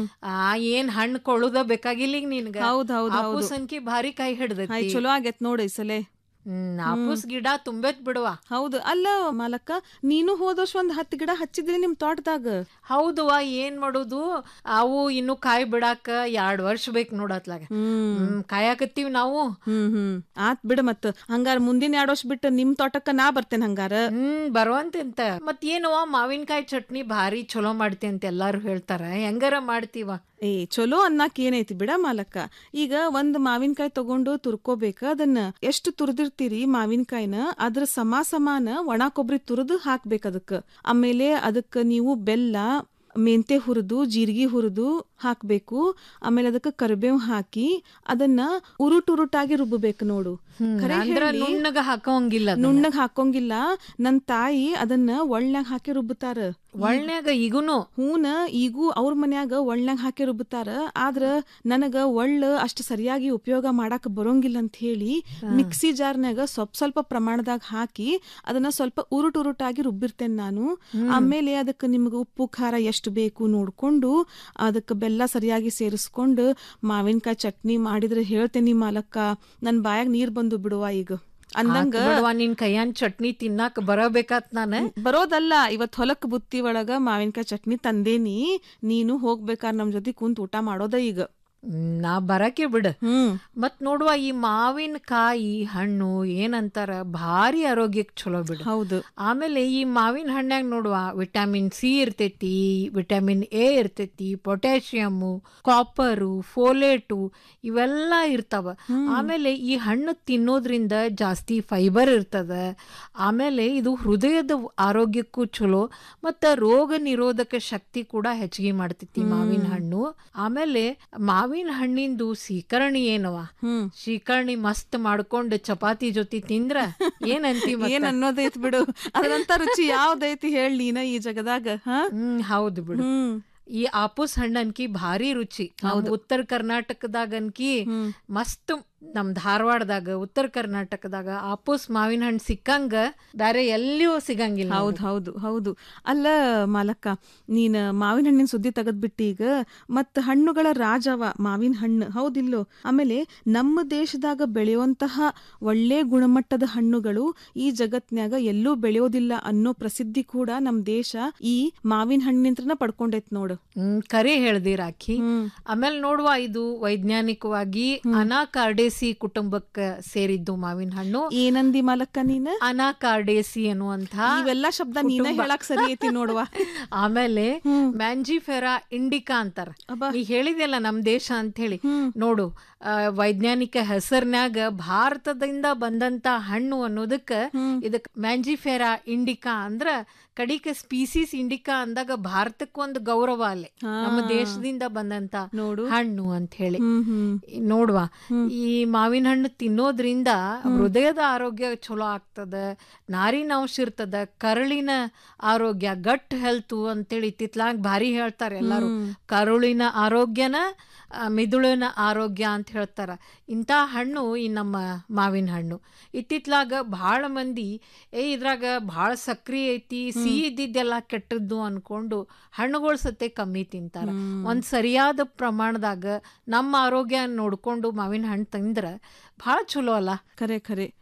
Speaker 27: ಆ ಏನ್ ಹಣ್ಣು ಕೊಳ್ಳುದ ಬೇಕಾಗಿಲ್ಲ ಈಗ ನಿನ್ಗ
Speaker 1: ಹೌದ್ ಹೌದ್ ಹೌದು.
Speaker 27: ಆಪೂಸ್ ಅನ್ಕಿ ಭಾರಿ ಕಾಯಿ
Speaker 1: ಆಯ್
Speaker 27: ಹಿಡ್ದೈತಿ
Speaker 1: ಚಲೋ ಆಗೈತ್ ನೋಡು ಈ ಸಲ
Speaker 27: ಹ್ಮ್ ಆಪೂಸ್ ಗಿಡ ತುಂಬೆತ್ ಬಿಡುವ
Speaker 1: ಹೌದು ಅಲ್ಲ ಮಾಲಕ್ಕ ನೀನು ಹೋದ ವರ್ಷ ಒಂದ್ ಹತ್ತು ಗಿಡ ಹಚ್ಚಿದ್ರಿ ನಿಮ್ ತೋಟದಾಗ
Speaker 27: ಹೌದುವ ಏನ್ ಮಾಡುದು ಅವು ಇನ್ನು ಕಾಯಿ ಬಿಡಾಕ ಎರಡ್ ವರ್ಷ ಬೇಕು ನೋಡತ್ಲಾಗ ಹ್ಮ್ ಕಾಯಾಕತ್ತೀವಿ ನಾವು
Speaker 1: ಹ್ಮ್ ಹ್ಮ್ ಆತ್ ಬಿಡ ಮತ್ ಹಂಗಾರ ಮುಂದಿನ ಎರಡ್ ವರ್ಷ ಬಿಟ್ಟು ನಿಮ್ ತೋಟಕ್ಕ ನಾ ಬರ್ತೇನೆ ಹಂಗಾರ
Speaker 27: ಹ್ಮ್ ಬರುವಂತೆಂತ ಮತ್ ಏನವ ಮಾವಿನಕಾಯಿ ಚಟ್ನಿ ಭಾರಿ ಚಲೋ ಮಾಡ್ತಿ ಅಂತ ಎಲ್ಲಾರು ಹೇಳ್ತಾರ ಹೆಂಗಾರ ಮಾಡ್ತೀವ
Speaker 1: ಏ ಚಲೋ ಅನ್ನಕ್ ಏನೈತಿ ಬಿಡ ಮಾಲಕ್ಕ ಈಗ ಒಂದ್ ಮಾವಿನಕಾಯಿ ತಗೊಂಡು ತುರ್ಕೋಬೇಕ ಅದನ್ನ ಎಷ್ಟು ತುರ್ದಿರ್ತೀರಿ ಮಾವಿನಕಾಯಿನ ಅದ್ರ ಸಮ ಸಮಾನ ಒಣ ಕೊಬ್ಬರಿ ತುರಿದು ಹಾಕ್ಬೇಕ ಅದಕ್ಕ ಆಮೇಲೆ ಅದಕ್ಕ ನೀವು ಬೆಲ್ಲ ಮೆಂತೆ ಹುರಿದು ಜೀರಿಗೆ ಹುರಿದು ಹಾಕ್ಬೇಕು ಆಮೇಲೆ ಅದಕ್ಕೆ ಕರಿಬೇವು ಹಾಕಿ ಅದನ್ನ ಉರುಟ್ ಉರುಟಾಗಿ ರುಬ್ಬಬೇಕು ನೋಡು ಖರೆ
Speaker 27: ಅಂದ್ರ
Speaker 1: ಹೇಳ್ಲಿ,
Speaker 27: ನುಣ್ಣಗ ಹಾಕೋಂಗಿಲ್ಲ ಅದನ್ನ.
Speaker 1: ನುಣ್ಣಗ್ ಹಾಕೋಂಗಿಲ್ಲ ನನ್ ತಾಯಿ ಅದನ್ನ ಒಳ್ಳ್ಯಾಗ ಹಾಕಿ ರುಬ್ಬುತ್ತಾರ
Speaker 27: ಒಳ್ನ್ಯಾಗ ಈಗುನು
Speaker 1: ಹೂನ ಈಗೂ ಅವ್ರ ಮನ್ಯಾಗ ಒಳ್ಳ್ಯಾಗ ಹಾಕಿ ರುಬ್ಬುತ್ತಾರ ಆದ್ರ ನನಗ ಒಳ್ಳ ಅಷ್ಟು ಸರಿಯಾಗಿ ಉಪಯೋಗ ಮಾಡಾಕ ಬರೋಂಗಿಲ್ಲ ಅಂತ ಹೇಳಿ ಮಿಕ್ಸಿ ಜಾರ್ನ್ಯಾಗ ಸ್ವಲ್ಪ ಸ್ವಲ್ಪ ಪ್ರಮಾಣದಾಗ ಹಾಕಿ ಅದನ್ನ ಸ್ವಲ್ಪ ಉರುಟ್ ಉರುಟಾಗಿ ರುಬ್ಬಿರ್ತೇನೆ ನಾನು ಆಮೇಲೆ ಅದಕ್ಕೆ ನಿಮ್ಗೆ ಉಪ್ಪು ಖಾರ ಎಷ್ಟು ಬೇಕು ನೋಡ್ಕೊಂಡು ಅದಕ್ಕೆ ಬೆಲ್ಲ ಸರಿಯಾಗಿ ಸೇರಿಸ್ಕೊಂಡು ಮಾವಿನಕಾಯಿ ಚಟ್ನಿ ಮಾಡಿದ್ರೆ ಹೇಳ್ತೇನಿ ಮಾಲಕ್ಕ ನನ್ ಬಾಯಾಗ ನೀರ್ ಬಂದು ಬಿಡುವ ಈಗ ಅಂದಂಗ
Speaker 27: ಆತ್ ಬಿಡ್ವಾ, ನಿನ್ ಕೈಯಾನ್ ಚಟ್ನಿ ತಿನ್ನಾಕ ಬರಬೇಕಾತ್ ನಾನ
Speaker 1: ಬರೋದಲ್ಲ ಇವತ್ ಹೊಲಕ್ ಬುತ್ತಿ ಒಳಗ ಮಾವಿನಕಾಯಿ ಚಟ್ನಿ ತಂದೇನಿ ನೀನು ಹೋಗ್ಬೇಕಾರ್ ನಮ್ ಜೊತೆ ಕುಂತ್ ಊಟ ಮಾಡೋದ ಈಗ
Speaker 27: ಹ್ಮ್, ನಾ ಬರಕ್ಕೆ ಬಿಡ ಮತ್ ನೋಡುವ ಈ ಮಾವಿನ ಕಾಯಿ ಹಣ್ಣು ಏನಂತಾರ ಭಾರಿ ಆರೋಗ್ಯಕ್ಕೆ ಚಲೋ ಬಿಡು
Speaker 1: ಹೌದು
Speaker 27: ಆಮೇಲೆ ಈ ಮಾವಿನ ಹಣ್ಣಾಗ ನೋಡುವ ವಿಟಮಿನ್ ಸಿ ಇರ್ತೈತಿ ವಿಟಮಿನ್ ಎ ಇರ್ತೈತಿ ಪೊಟ್ಯಾಷಿಯಮ್ಮು ಕಾಪರು ಫೋಲೇಟು ಇವೆಲ್ಲ ಇರ್ತಾವ ಆಮೇಲೆ ಈ ಹಣ್ಣು ತಿನ್ನೋದ್ರಿಂದ ಜಾಸ್ತಿ ಫೈಬರ್ ಇರ್ತದ ಆಮೇಲೆ ಇದು ಹೃದಯದ ಆರೋಗ್ಯಕ್ಕೂ ಚಲೋ ಮತ್ತ ರೋಗ ನಿರೋಧಕ ಶಕ್ತಿ ಕೂಡ ಹೆಚ್ಚಿಗೆ ಮಾಡ್ತೈತಿ ಮಾವಿನ ಹಣ್ಣು ಆಮೇಲೆ ಮಾವಿನ ಹಣ್ಣಿಂದು ಸೀಕರಣಿ ಏನವ ಸೀಕರಣಿ ಮಸ್ತ್ ಮಾಡ್ಕೊಂಡು ಚಪಾತಿ ಜೊತೆ ತಿಂದ್ರ ಏನಂತಿ
Speaker 1: ಏನ್ ಅನ್ನೋದೈತ್ ಬಿಡು ಅದ್ರಂತ ರುಚಿ ಯಾವ್ದೈತಿ ಹೇಳಿ ನೀನ ಈ ಜಗದಾಗ ಹಾ
Speaker 27: ಹ್ಮ್ ಹೌದು ಬಿಡು ಈ ಆಪೂಸ್ ಹಣ್ಣು ಅನ್ಕಿ ಭಾರಿ ರುಚಿ ನಮ್ ಉತ್ತರ ಕರ್ನಾಟಕದಾಗ ಅನ್ಕಿ ಮಸ್ತ್ ನಮ್ ಧಾರವಾಡದಾಗ ಉತ್ತರ ಕರ್ನಾಟಕದಾಗ ಆಪೂಸ್ ಮಾವಿನ ಹಣ್ಣು ಸಿಕ್ಕಂಗ ಬ್ಯಾರೆ ಎಲ್ಲಿಯೂ ಸಿಗಂಗಿಲ್ಲ
Speaker 1: ಹೌದ್ ಹೌದು ಹೌದು ಅಲ್ಲ ಮಾಲಕ್ಕ ನೀನ್ ಮಾವಿನ ಹಣ್ಣಿನ ಸುದ್ದಿ ತೆಗದ್ಬಿಟ್ಟಿ ಈಗ ಮತ್ ಹಣ್ಣುಗಳ ರಾಜವ ಮಾವಿನ ಹಣ್ಣು ಹೌದಿಲ್ಲೋ ಆಮೇಲೆ ನಮ್ಮ ದೇಶದಾಗ ಬೆಳೆಯುವಂತಹ ಒಳ್ಳೆ ಗುಣಮಟ್ಟದ ಹಣ್ಣುಗಳು ಈ ಜಗತ್ನ್ಯಾಗ ಎಲ್ಲೂ ಬೆಳೆಯೋದಿಲ್ಲ ಅನ್ನೋ ಪ್ರಸಿದ್ಧಿ ಕೂಡ ನಮ್ ದೇಶ ಈ ಮಾವಿನ ಹಣ್ಣಿನಿಂತ್ರನ ಪಡ್ಕೊಂಡೈತ್ ನೋಡು
Speaker 27: ಹ್ಮ್ ಕರೆ ಹೇಳ್ದಿ ರಾಖಿ ಆಮೇಲೆ ನೋಡುವ ಇದು ವೈಜ್ಞಾನಿಕವಾಗಿ ಅನಾಕಾರ್ಡೇಸಿ ಕುಟುಂಬಕ್ಕೆ ಸೇರಿದ್ದು ಮಾವಿನ ಹಣ್ಣು
Speaker 1: ಏನಂದಿ ಮಾಲಕ್ಕ ನೀನ್
Speaker 27: ಅನಾಕಾರ್ಡೇಸಿ ಅನ್ನುವಂಥ
Speaker 1: ಇವೆಲ್ಲ ಶಬ್ದ ನೀನ
Speaker 27: ಕುಟುಂಬ.
Speaker 1: ಹೇಳಕ್ ಸರಿ ಐತಿ ನೋಡುವ
Speaker 27: ಆಮೇಲೆ ಮ್ಯಾಂಜಿಫೆರಾ ಇಂಡಿಕಾ ಅಂತಾರ ನೀ ಹೇಳಿದೆಲ್ಲ ನಮ್ ದೇಶ ಅಂತ ಹೇಳಿ ನೋಡು ಆ, ವೈಜ್ಞಾನಿಕ ಹೆಸರ್ನ್ಯಾಗ ಭಾರತದಿಂದ ಬಂದಂತ ಹಣ್ಣು ಅನ್ನೋದಕ್ಕ ಇದಕ್ ಮ್ಯಾಂಜಿಫೆರಾ ಇಂಡಿಕಾ ಅಂದ್ರ ಕಡಿಕ ಸ್ಪೀಸೀಸ್ ಇಂಡಿಕಾ ಅಂದಾಗ ಭಾರತಕ್ಕೆ ಒಂದು ಗೌರವ ಅಲ್ಲೇ ನಮ್ಮ ದೇಶದಿಂದ ಬಂದಂತ ಹಣ್ಣು ಅಂತ ಹೇಳಿ ನೋಡ್ವಾ ಈ ಮಾವಿನ ಹಣ್ಣು ತಿನ್ನೋದ್ರಿಂದ ಹೃದಯದ ಆರೋಗ್ಯ ಚಲೋ ಆಗ್ತದ ನಾರಿನಾಂಶ ಇರ್ತದ ಕರುಳಿನ ಆರೋಗ್ಯ ಗಟ್ ಹೆಲ್ತ್ ಅಂತೇಳಿ ಇತ್ತಿತ್ಲಾಗ್ ಭಾರಿ ಹೇಳ್ತಾರೆ ಎಲ್ಲಾರು ಕರುಳಿನ ಆರೋಗ್ಯನ ಆ, ಮಿದುಳಿನ ಆರೋಗ್ಯ ಅಂತ ಹೇಳ್ತಾರ ಇಂಥ ಹಣ್ಣು ಈ ನಮ್ಮ ಮಾವಿನ ಹಣ್ಣು ಇತ್ತಿತ್ಲಾಗ ಭಾಳ ಮಂದಿ ಏ ಇದ್ರಾಗ ಭಾಳ ಸಕ್ರಿ ಐತಿ ಸಿಹಿ ಇದ್ದಿದ್ದೆಲ್ಲ ಕೆಟ್ಟದ್ದು ಅನ್ಕೊಂಡು ಹಣ್ಣುಗಳು ಸತೆ ಕಮ್ಮಿ ತಿಂತಾರ ಒಂದ್ ಸರಿಯಾದ ಪ್ರಮಾಣದಾಗ ನಮ್ಮ ಆರೋಗ್ಯ ನೋಡ್ಕೊಂಡು ಮಾವಿನ ಹಣ್ಣು ತಿಂದ್ರ ಭಾಳ ಚಲೋ ಅಲ್ಲ
Speaker 1: ಖರೆ ಖರೆ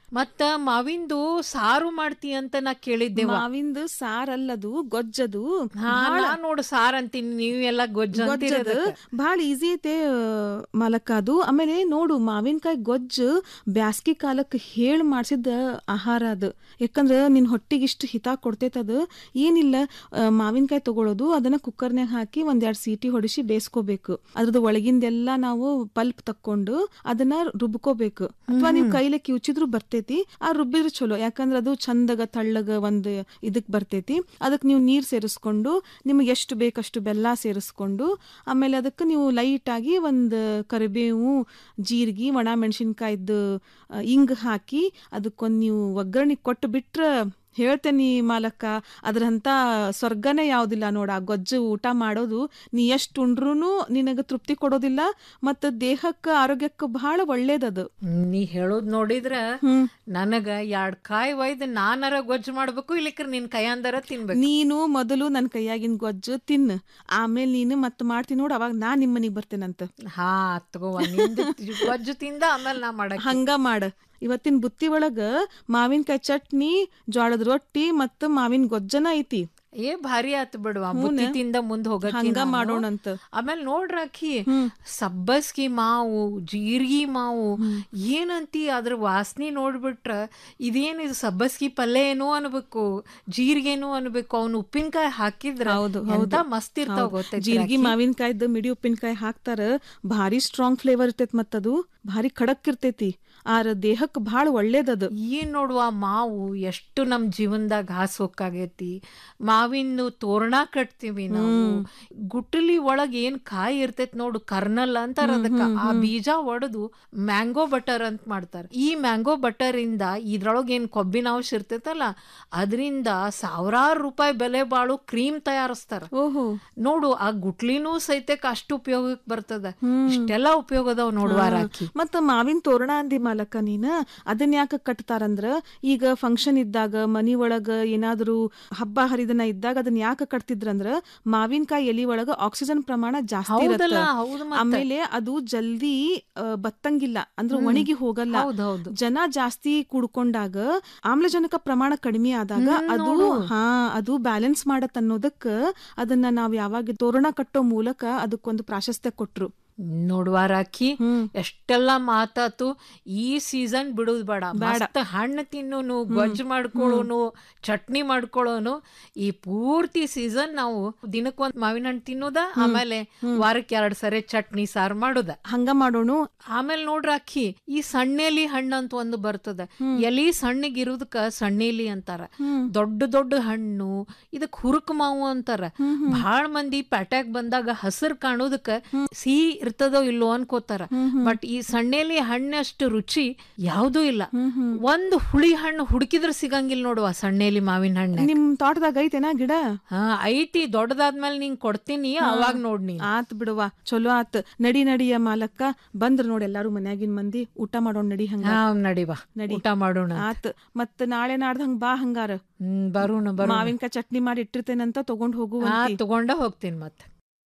Speaker 27: ಮತ್ತ ಮಾವಿಂದು ಸಾರು ಮಾಡ್ತಿ ಅಂತ ನಾ ಕೇಳಿದ್ದೆವ
Speaker 1: ಮಾವಿಂದ ಸಾರಲ್ಲದು ಗೊಜ್ಜದು
Speaker 27: ಹಾ ನಾ ನೋಡು ಸಾರ್ ಅಂತೀನಿ ನೀವೆಲ್ಲ ಗೊಜ್ಜ ಅಂತೀರಿ
Speaker 1: ಗೊಜ್ಜದು
Speaker 27: ಅದಕ್ಕ.
Speaker 1: ಭಾಳ ಈಸಿ ಐತೆ ಮಲಕ ಅದು ಆಮೇಲೆ ನೋಡು ಮಾವಿನಕಾಯಿ ಗೊಜ್ಜು ಬ್ಯಾಸ್ಗಿ ಕಾಲಕ್ಕೆ ಹೇಳಿ ಮಾಡಿಸಿದ ಆಹಾರ ಅದು ಯಾಕಂದ್ರೆ ನಿನ್ ಹೊಟ್ಟಿಗೆ ಇಷ್ಟು ಹಿತ ಕೊಡ್ತೈತೆ ಅದು ಏನಿಲ್ಲ ಆ, ಮಾವಿನಕಾಯಿ ತಗೊಳ್ಳೋದು ಅದನ್ನ ಕುಕ್ಕರ್ನ್ಯಾಗ ಹಾಕಿ ಒಂದೆರಡು ಸೀಟಿ ಹೊಡಿಸಿ ಬೇಯಿಸ್ಕೋಬೇಕು ಅದ್ರದ್ದು ಒಳಗಿಂದೆಲ್ಲ ನಾವು ಪಲ್ಪ್ ತಕ್ಕೊಂಡು ಅದನ್ನ ರುಬ್ಕೋಬೇಕು ಅಥವಾ ನೀವು ಕೈಲೆ ಕಿವುಚಿದ್ರು ಬರ್ತೈತಿ ಆ ರುಬ್ಬಿದ್ರೆ ಚಲೋ ಯಾಕಂದ್ರೆ ಅದು ಚಂದಗ ತಳ್ಳಗ ಒಂದು ಇದಕ್ ಬರ್ತೈತಿ ಅದಕ್ಕೆ ನೀವು ನೀರ್ ಸೇರಿಸ್ಕೊಂಡು ನಿಮ್ಗೆ ಎಷ್ಟು ಬೇಕಷ್ಟು ಬೆಲ್ಲ ಸೇರಿಸ್ಕೊಂಡು ಆಮೇಲೆ ಅದಕ್ಕೆ ನೀವು ಲೈಟ್ ಆಗಿ ಒಂದು ಕರಿಬೇವು ಜೀರಿಗೆ ಒಣ ಮೆಣಸಿನ್ಕಾಯ್ದು ಇಂಗ್ ಹಾಕಿ ಅದಕ್ಕೊಂದು ನೀವು ಒಗ್ಗರಣೆ ಕೊಟ್ಟು ಬಿಟ್ರೆ ಹೇಳ್ತೇನಿ ಮಾಲಕ್ಕ ಅದ್ರಂತ ಸ್ವರ್ಗನೇ ಯಾವುದಿಲ್ಲ ನೋಡ ಆ ಗೊಜ್ಜು ಊಟ ಮಾಡೋದು ನೀ ಎಷ್ಟು ಉಂಡ್ರೂ ನಿನಗೆ ತೃಪ್ತಿ ಕೊಡೋದಿಲ್ಲ ಮತ್ತು ದೇಹಕ್ಕೆ ಆರೋಗ್ಯಕ್ಕೆ ಬಹಳ ಒಳ್ಳೇದದು
Speaker 27: ಹ್ಮ್, ನೀ ಹೇಳೋದ್ ನೋಡಿದ್ರ ನನಗ ಎರಡ್ ಕಾಯಿ ಒಯ್ದು ನಾನರ ಗೊಜ್ಜು ಮಾಡ್ಬೇಕು ಇಲ್ಲಿಕ್ರ ನಿನ್ ಕೈಯಾಂದರ ತಿನ್ಬೇಕು
Speaker 1: ನೀನು ಮೊದಲು ನನ್ನ ಕೈಯಾಗಿನ ಗೊಜ್ಜು ತಿನ್ನು ಆಮೇಲೆ ನೀನು ಮತ್ತೆ ಮಾಡ್ತೀನಿ ನೋಡು ಅವಾಗ ನಾ ನಿಮ್ಮ ಮನೆಗೆ ಬರ್ತೇನಂತ
Speaker 27: ಹಾ ತಗೋ ನಿಂದು ಗೊಜ್ಜು ತಿಂದ ಆಮೇಲೆ ನಾ ಮಾಡಕ್
Speaker 1: ಹಂಗ ಮಾಡ ಇವತ್ತಿನ ಬುತ್ತಿ ಒಳಗ ಮಾವಿನಕಾಯಿ ಚಟ್ನಿ ಜೋಳದ ರೊಟ್ಟಿ ಮತ್ತು ಮಾವಿನ ಗೊಜ್ಜನ ಐತಿ
Speaker 27: ಏ ಭಾರಿ ಆತ್ ಬಿಡುವ
Speaker 1: ಹ್ಞೂನ?
Speaker 27: ಬುತ್ತಿ ತಿಂದ ಮುಂದ್ ಹೋಗಕ್ಕೆ
Speaker 1: ಹಂಗ
Speaker 27: ನಾನು.
Speaker 1: ಮಾಡೋಣಂತ.
Speaker 27: ಆಮೇಲೆ ನೋಡ್ರಾಕಿ ಸಬ್ಬಸ್ಗಿ ಮಾವು ಜೀರ್ಗಿ ಮಾವು ಏನಂತಿ ಅದ್ರ ವಾಸನೆ ನೋಡ್ಬಿಟ್ರ ಇದೇನ್ ಇದು ಸಬ್ಬಸ್ಗಿ ಪಲ್ಯ ಏನೋ ಅನ್ಬೇಕು ಜೀರಿಗೆನೋ ಅನ್ಬೇಕು ಅವ್ನು ಉಪ್ಪಿನಕಾಯಿ ಹಾಕಿದ್ರ
Speaker 1: ಹೌದು
Speaker 27: ಎಂತ
Speaker 1: ಹೌದು
Speaker 27: ಮಸ್ತ್ ಇರ್ತಾವ
Speaker 1: ಹೌದು.
Speaker 27: ಗೊತ್ತೈತಿ
Speaker 1: ಜೀರಿಗೆ ಮಾವಿನಕಾಯ್ದು ಮಿಡಿ ಉಪ್ಪಿನಕಾಯಿ ಹಾಕ್ತಾರ ಭಾರಿ ಸ್ಟ್ರಾಂಗ್ ಫ್ಲೇವರ್ ಇರ್ತೈತಿ ಮತ್ತದು ಭಾರಿ ಖಡಕ್ ಇರ್ತೈತಿ ಆರ ದೇಹಕ್ಕೆ ಭಾಳ ಒಳ್ಳೇದದು
Speaker 27: ಏನ್ ನೋಡುವ ಮಾವು ಎಷ್ಟು ನಮ್ ಜೀವನದಾಗ ಹಾಸ್ ಹೊಕ್ಕಾಗೈತಿ ಮಾವಿನ ತೋರಣ ಕಟ್ತೀವಿ ನಾವು ಗುಟ್ಟಲಿ ಒಳಗ್ ಏನ್ ಕಾಯಿ ಇರ್ತೈತಿ ನೋಡು ಕರ್ನಲ್ ಅಂತಾರ ಅದಕ್ಕ ಆ ಬೀಜ ಒಡೆದು ಮ್ಯಾಂಗೋ ಬಟರ್ ಅಂತ ಮಾಡ್ತಾರ ಈ ಮ್ಯಾಂಗೋ ಬಟರ್ ಇಂದ ಇದ್ರೊಳಗ್ ಏನ್ ಕೊಬ್ಬಿನ ಅಂಶ ಇರ್ತೈತಲ್ಲ ಅದರಿಂದ ಸಾವಿರಾರು ರೂಪಾಯಿ ಬೆಲೆ ಬಾಳು ಕ್ರೀಮ್ ತಯಾರಿಸ್ತಾರ
Speaker 1: ಓಹೋ
Speaker 27: ನೋಡು ಆ ಗುಟ್ಲಿನೂ ಸಹಿತಕ್ ಅಷ್ಟು ಉಪಯೋಗಕ್ಕೆ ಬರ್ತದ ಇಷ್ಟೆಲ್ಲ ಉಪಯೋಗ ಅದಾವ್ ನೋಡುವ ರಾಕಿ
Speaker 1: ಮತ್ತ ಮಾವಿನ ತೋರಣ ಅಂದಿ ಮಾಲಕ್ಕ ನೀನ ಅದನ್ನ ಯಾಕ ಕಟ್ತಾರಂದ್ರ ಈಗ ಫಂಕ್ಷನ್ ಇದ್ದಾಗ ಮನಿ ಒಳಗ ಏನಾದ್ರು ಹಬ್ಬ ಹರಿದಿನ ಇದ್ದಾಗ ಅದನ್ನ ಯಾಕ ಕಟ್ತಿದ್ರಂದ್ರ ಮಾವಿನಕಾಯಿ ಎಲಿ ಒಳಗ ಆಕ್ಸಿಜನ್ ಪ್ರಮಾಣ ಜಾಸ್ತಿ
Speaker 27: ಹೌದಲ್ಲ,
Speaker 1: ಇರತ್ತ
Speaker 27: ಹೌದು ಮತ್ತೆ.
Speaker 1: ಆಮೇಲೆ ಅದು ಜಲ್ದಿ ಆ, ಬತ್ತಂಗಿಲ್ಲ ಅಂದ್ರೆ
Speaker 27: ಹ್ಮ್.
Speaker 1: ಒಣಗಿ ಹೋಗಲ್ಲ
Speaker 27: ಹೌದೌದು.
Speaker 1: ಜನ ಜಾಸ್ತಿ ಕುಡ್ಕೊಂಡಾಗ ಆಮ್ಲಜನಕ ಪ್ರಮಾಣ ಕಡಿಮೆ ಆದಾಗ
Speaker 27: ಹ್ಮ್,
Speaker 1: ಅದು
Speaker 27: ನೋಡು.
Speaker 1: ಹಾ ಅದು ಬ್ಯಾಲೆನ್ಸ್ ಮಾಡತ್ ಅನ್ನೋದಕ್ಕ ಅದನ್ನ ನಾವ್ ಯಾವಾಗ ತೋರಣ ಕಟ್ಟೋ ಮೂಲಕ ಅದಕ್ಕೊಂದು ಪ್ರಾಶಸ್ತ್ಯ ಕೊಟ್ರು
Speaker 27: ನೋಡುವ ರಾಕಿ ಎಷ್ಟೆಲ್ಲ ಮಾತಾತು ಈ ಸೀಸನ್ ಬಿಡುದು ಬೇಡ
Speaker 1: ಬೇಡ.
Speaker 27: ಮಸ್ತ್ ಹಣ್ಣು ತಿನ್ನೋನು ಗೊಜ್ಜು ಮಾಡ್ಕೊಳ್ಳೋನು ಚಟ್ನಿ ಮಾಡ್ಕೊಳ್ಳೋನು ಈ ಪೂರ್ತಿ ಸೀಸನ್ ನಾವು ದಿನಕ್ಕೊಂದ್ ಮಾವಿನ ಹಣ್ಣು ತಿನ್ನೋದ ಆಮೇಲೆ ವಾರಕ್ಕೆ ಎರಡ್ ಸರಿ ಚಟ್ನಿ ಸಾರು ಮಾಡುದ
Speaker 1: ಹಂಗ ಮಾಡೋಣ
Speaker 27: ಆಮೇಲೆ ನೋಡ್ರಾಕಿ ಈ ಸಣ್ಣೆಲಿ ಹಣ್ಣು ಅಂತ ಒಂದು ಬರ್ತದ ಎಲಿ ಸಣ್ಣಗಿರೋದಕ್ಕ ಸಣ್ಣೆಲಿ ಅಂತಾರ ದೊಡ್ಡ ದೊಡ್ಡ ಹಣ್ಣು ಇದಕ್ ಹುರುಕ್ ಮಾವು ಅಂತಾರ ಬಹಳ ಮಂದಿ ಪ್ಯಾಟ್ಯಾಗ್ ಬಂದಾಗ ಹಸಿರು ಕಾಣೋದಕ್ಕ ಸಿಹಿ ಇರ್ತದೋ ಇಲ್ಲೋ ಅನ್ಕೋತಾರ ಬಟ್ ಈ ಸಣ್ಣೆಲಿ ಹಣ್ಣಷ್ಟು ರುಚಿ ಯಾವ್ದೂ ಇಲ್ಲ ಒಂದು ಹುಳಿ ಹಣ್ಣು ಹುಡುಕಿದ್ರೆ ಸಿಗಂಗಿಲ್ಲ ನೋಡುವ ಸಣ್ಣೆಲಿ ಮಾವಿನ ಹಣ್ಣು
Speaker 1: ನಿಮ್ ತೋಟದಾಗ ಐತೆನಾ ಗಿಡ
Speaker 27: ಹಾ ಐತಿ ದೊಡ್ಡದಾದ್ಮೇಲೆ ನಿಂಗ್ ಕೊಡ್ತೀನಿ ಅವಾಗ ನೋಡ್ ನೀನ್
Speaker 1: ಆತ್ ಬಿಡುವ ಚಲೋ ಆತ್ ನಡಿ ನಡಿಯ ಮಾಲಕ್ಕ ಬಂದ್ರ ನೋಡ್ ಎಲ್ಲಾರು ಮನ್ಯಾಗಿನ ಮಂದಿ ಊಟ ಮಾಡೋಣ ನಡಿ ಹಂಗ
Speaker 27: ಹಾ ನಡಿವಾ
Speaker 1: ನಡಿ
Speaker 27: ಊಟ ಮಾಡೋಣ
Speaker 1: ಆತ್ ಮತ್ ನಾಳೆ ನಾಡ್ದ ಹಂಗ ಬಾ ಹಂಗಾರ
Speaker 27: ಹ್ಮ್ ಬರೋಣ ಬರೋಣ
Speaker 1: ಮಾವಿನಕಾಯಿ ಚಟ್ನಿ ಮಾಡಿ ಇಟ್ಟಿರ್ತೇನಂತ ತಗೊಂಡ್ ಹೋಗು
Speaker 27: ಹಾ ತಗೊಂಡ ಹೋಗ್ತೀನಿ ಮತ್ತೆ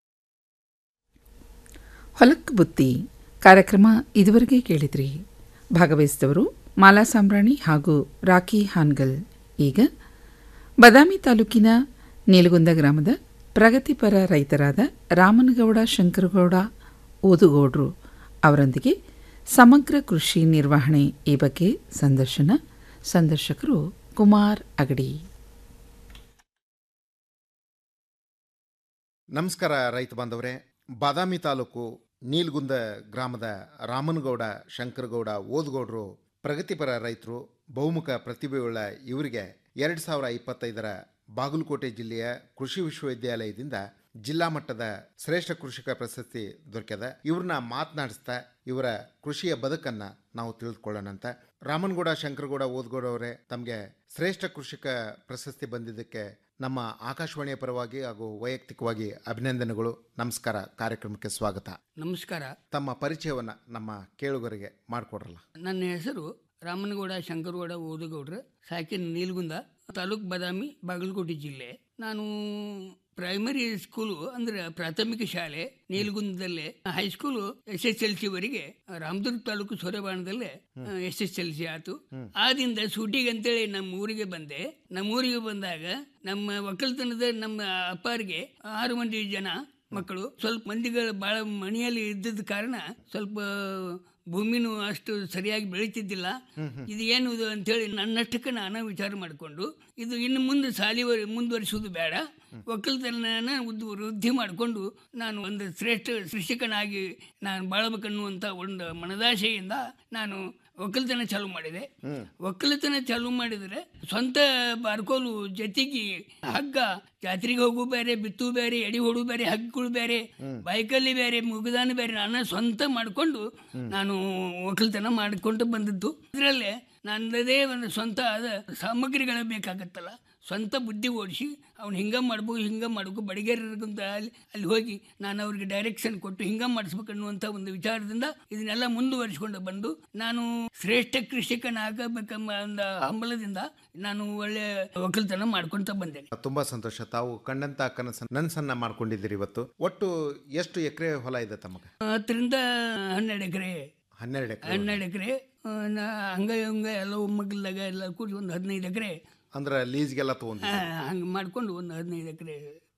Speaker 5: ಹೊಲಕ್ ಬುತ್ತಿ ಕಾರ್ಯಕ್ರಮ ಇದುವರೆಗೆ ಕೇಳಿದ್ರಿ ಭಾಗವಹಿಸಿದವರು ಮಾಲಾ ಸಾಂಬ್ರಾಣಿ ಹಾಗೂ ರಾಖಿ ಹಾನ್ಗಲ್ ಈಗ ಬದಾಮಿ ತಾಲೂಕಿನ ನೀಲಗುಂದ ಗ್ರಾಮದ ಪ್ರಗತಿಪರ ರೈತರಾದ ರಾಮನಗೌಡ ಶಂಕರಗೌಡ ಓದುಗೌಡ್ರು ಅವರೊಂದಿಗೆ ಸಮಗ್ರ ಕೃಷಿ ನಿರ್ವಹಣೆ ಈ ಬಗ್ಗೆ ಸಂದರ್ಶನ ಸಂದರ್ಶಕರು ಕುಮಾರ್ ಅಗಡಿ
Speaker 2: ನಮಸ್ಕಾರ ರೈತ ಬಾಂಧವರೇ ಬಾದಾಮಿ ತಾಲೂಕು ನೀಲ್ಗುಂದ ಗ್ರಾಮದ ರಾಮನಗೌಡ ಶಂಕರಗೌಡ ಓದ್ಗೌಡರು ಪ್ರಗತಿಪರ ರೈತರು ಬಹುಮುಖ ಪ್ರತಿಭೆಯುಳ್ಳ ಇವರಿಗೆ ಎರಡು ಸಾವಿರ ಇಪ್ಪತ್ತೈದರ ಬಾಗಲಕೋಟೆ ಜಿಲ್ಲೆಯ ಕೃಷಿ ವಿಶ್ವವಿದ್ಯಾಲಯದಿಂದ ಜಿಲ್ಲಾ ಮಟ್ಟದ ಶ್ರೇಷ್ಠ ಕೃಷಿಕ ಪ್ರಶಸ್ತಿ ದೊರಕ್ಯದ ಇವ್ರನ್ನ ಮಾತನಾಡಿಸ್ತಾ ಇವರ ಕೃಷಿಯ ಬದುಕನ್ನ ನಾವು ತಿಳಿದುಕೊಳ್ಳೋಣಂತ ರಾಮನಗೌಡ ಶಂಕರಗೌಡ ಓದ್ಗೌಡ ಅವರೇ ತಮಗೆ ಶ್ರೇಷ್ಠ ಕೃಷಿಕ ಪ್ರಶಸ್ತಿ ಬಂದಿದ್ದಕ್ಕೆ ನಮ್ಮ ಆಕಾಶವಾಣಿಯ ಪರವಾಗಿ ಹಾಗೂ ವೈಯಕ್ತಿಕವಾಗಿ ಅಭಿನಂದನೆಗಳು ನಮಸ್ಕಾರ ಕಾರ್ಯಕ್ರಮಕ್ಕೆ ಸ್ವಾಗತ
Speaker 3: ನಮಸ್ಕಾರ
Speaker 2: ತಮ್ಮ ಪರಿಚಯವನ್ನ ನಮ್ಮ ಕೇಳುಗರಿಗೆ ಮಾಡಿಕೊಡ್ರಲ್ಲ
Speaker 3: ನನ್ನ ಹೆಸರು ರಾಮನಗೌಡ ಶಂಕರಗೌಡ ಓದುಗೌಡ್ರ ಸಾಕಿನ ನೀಲ್ಗುಂದ ತಾಲೂಕ್ ಬಾದಾಮಿ ಬಾಗಲಕೋಟೆ ಜಿಲ್ಲೆ ನಾನು ಪ್ರೈಮರಿ ಸ್ಕೂಲು ಅಂದ್ರೆ ಪ್ರಾಥಮಿಕ ಶಾಲೆ ನೀಲಗುಂದದಲ್ಲೇ high school S S L C ವರೆಗೆ ರಾಮದುರ್ಗ ತಾಲೂಕು ಸೊರೆಬಾಣದಲ್ಲೇ ಎಸ್ ಎಸ್ ಎಲ್ ಸಿ ಆತು ಆದಿಂದ ಶೂಟಿಂಗ್ ಅಂತೇಳಿ ನಮ್ಮ ಊರಿಗೆ ಬಂದೆ ನಮ್ಮ ಊರಿಗೆ ಬಂದಾಗ ನಮ್ಮ ಒಕ್ಕಲ್ತನದ ನಮ್ಮ ಅಪ್ಪಾರಿಗೆ ಆರು ಮಂದಿ ಜನ ಮಕ್ಕಳು ಸ್ವಲ್ಪ ಮಂದಿಗಳು ಬಹಳ ಮನೆಯಲ್ಲಿ ಇದ್ದದ ಕಾರಣ ಸ್ವಲ್ಪ ಭೂಮಿನೂ ಅಷ್ಟು ಸರಿಯಾಗಿ ಬೆಳೀತಿದ್ದಿಲ್ಲ ಇದು ಏನು ಇದು ಅಂತೇಳಿ ನನ್ನಷ್ಟಕ್ಕೆ ನಾನು ವಿಚಾರ ಮಾಡಿಕೊಂಡು ಇದು ಇನ್ನು ಮುಂದೆ ಸಾಲಿ ಮುಂದುವರಿಸುವುದು ಬೇಡ ಒಕ್ಕಲ್ತನ ಉದ್ ವೃದ್ಧಿ ಮಾಡಿಕೊಂಡು ನಾನು ಒಂದು ಶ್ರೇಷ್ಠ ಕೃಷಿಕನಾಗಿ ನಾನು ಬಾಳಬೇಕನ್ನುವಂಥ ಒಂದು ಮನದಾಶೆಯಿಂದ ನಾನು ಒಕ್ಕಲ್ತನ ಚಾಲು ಮಾಡಿದೆ ಒಕ್ಕಲತನ ಚಾಲು ಮಾಡಿದರೆ ಸ್ವಂತ ಬಾರ್ಕೋಲು ಜೊತೆಗೆ ಹಗ್ಗ ಜಾತ್ರೆಗೆ ಹೋಗು ಬೇರೆ ಬಿತ್ತು ಬೇರೆ ಎಡಿ ಹೊಡು ಬೇರೆ ಹಗ್ಗಗಳು ಬೇರೆ ಬೈಕಲ್ಲಿ ಬೇರೆ ಮುಗದಾನ ಬೇರೆ ನಾನು ಸ್ವಂತ ಮಾಡಿಕೊಂಡು ನಾನು ಒಕ್ಕಲ್ತನ ಮಾಡಿಕೊಂಡು ಬಂದದ್ದು ಇದರಲ್ಲೇ ನನ್ನದೇ ಒಂದು ಸ್ವಂತ ಆದ ಸಾಮಗ್ರಿಗಳು ಬೇಕಾಗತ್ತಲ್ಲ ಸ್ವಂತ ಬುದ್ಧಿ ಓಡಿಸಿ ಅವ್ನು ಹಿಂಗ ಮಾಡ್ಬೋದು ಹಿಂಗ ಮಾಡ್ಬೇಕು ಬಡಿಗೇರರ್ಗಂತ ಅಲ್ಲಿ ಅಲ್ಲಿ ಹೋಗಿ ನಾನು ಅವ್ರಿಗೆ ಡೈರೆಕ್ಷನ್ ಕೊಟ್ಟು ಹಿಂಗ ಮಾಡಿಸ್ಬೇಕು ಅನ್ನುವಂಥ ಒಂದು ವಿಚಾರದಿಂದ ಇದನ್ನೆಲ್ಲ ಮುಂದುವರಿಸಿಕೊಂಡು ಬಂದು ನಾನು ಶ್ರೇಷ್ಠ ಕೃಷಿಕನಾಗಬೇಕೆಂಬ ಒಂದು ಹಂಬಲದಿಂದ ನಾನು ಒಳ್ಳೆ ಒಕ್ಕಲ್ತನ ಮಾಡ್ಕೊಂತ ಬಂದೆ
Speaker 2: ತುಂಬಾ ಸಂತೋಷ ತಾವು ಕಂಡಂತ ಕನಸನ್ನ ನನಸನ್ನ ಮಾಡ್ಕೊಂಡಿದ್ದೀರಿ ಇವತ್ತು ಒಟ್ಟು ಎಷ್ಟು ಎಕರೆ ಹೊಲ ಇದೆ ತಮಗೆ
Speaker 3: ಹತ್ತರಿಂದ ಹನ್ನೆರಡು ಎಕರೆ
Speaker 2: ಹನ್ನೆರಡು ಎಕರೆ
Speaker 3: ಹನ್ನೆರಡು ಎಕರೆ ಹಂಗ ಹಂಗ ಎಲ್ಲ ಒಮ್ಮಗಲ್ದಾಗ ಎಲ್ಲ ಕೂಡಿ ಒಂದು ಹದಿನೈದು ಎಕರೆ
Speaker 2: ಅಂದ್ರ ಲೀಸ್ಗೆಲ್ಲ ತಗೊಂಡಿ
Speaker 3: ಹಂಗೆ ಮಾಡ್ಕೊಂಡು ಒಂದು ಹದಿನೈದು ಎಕರೆ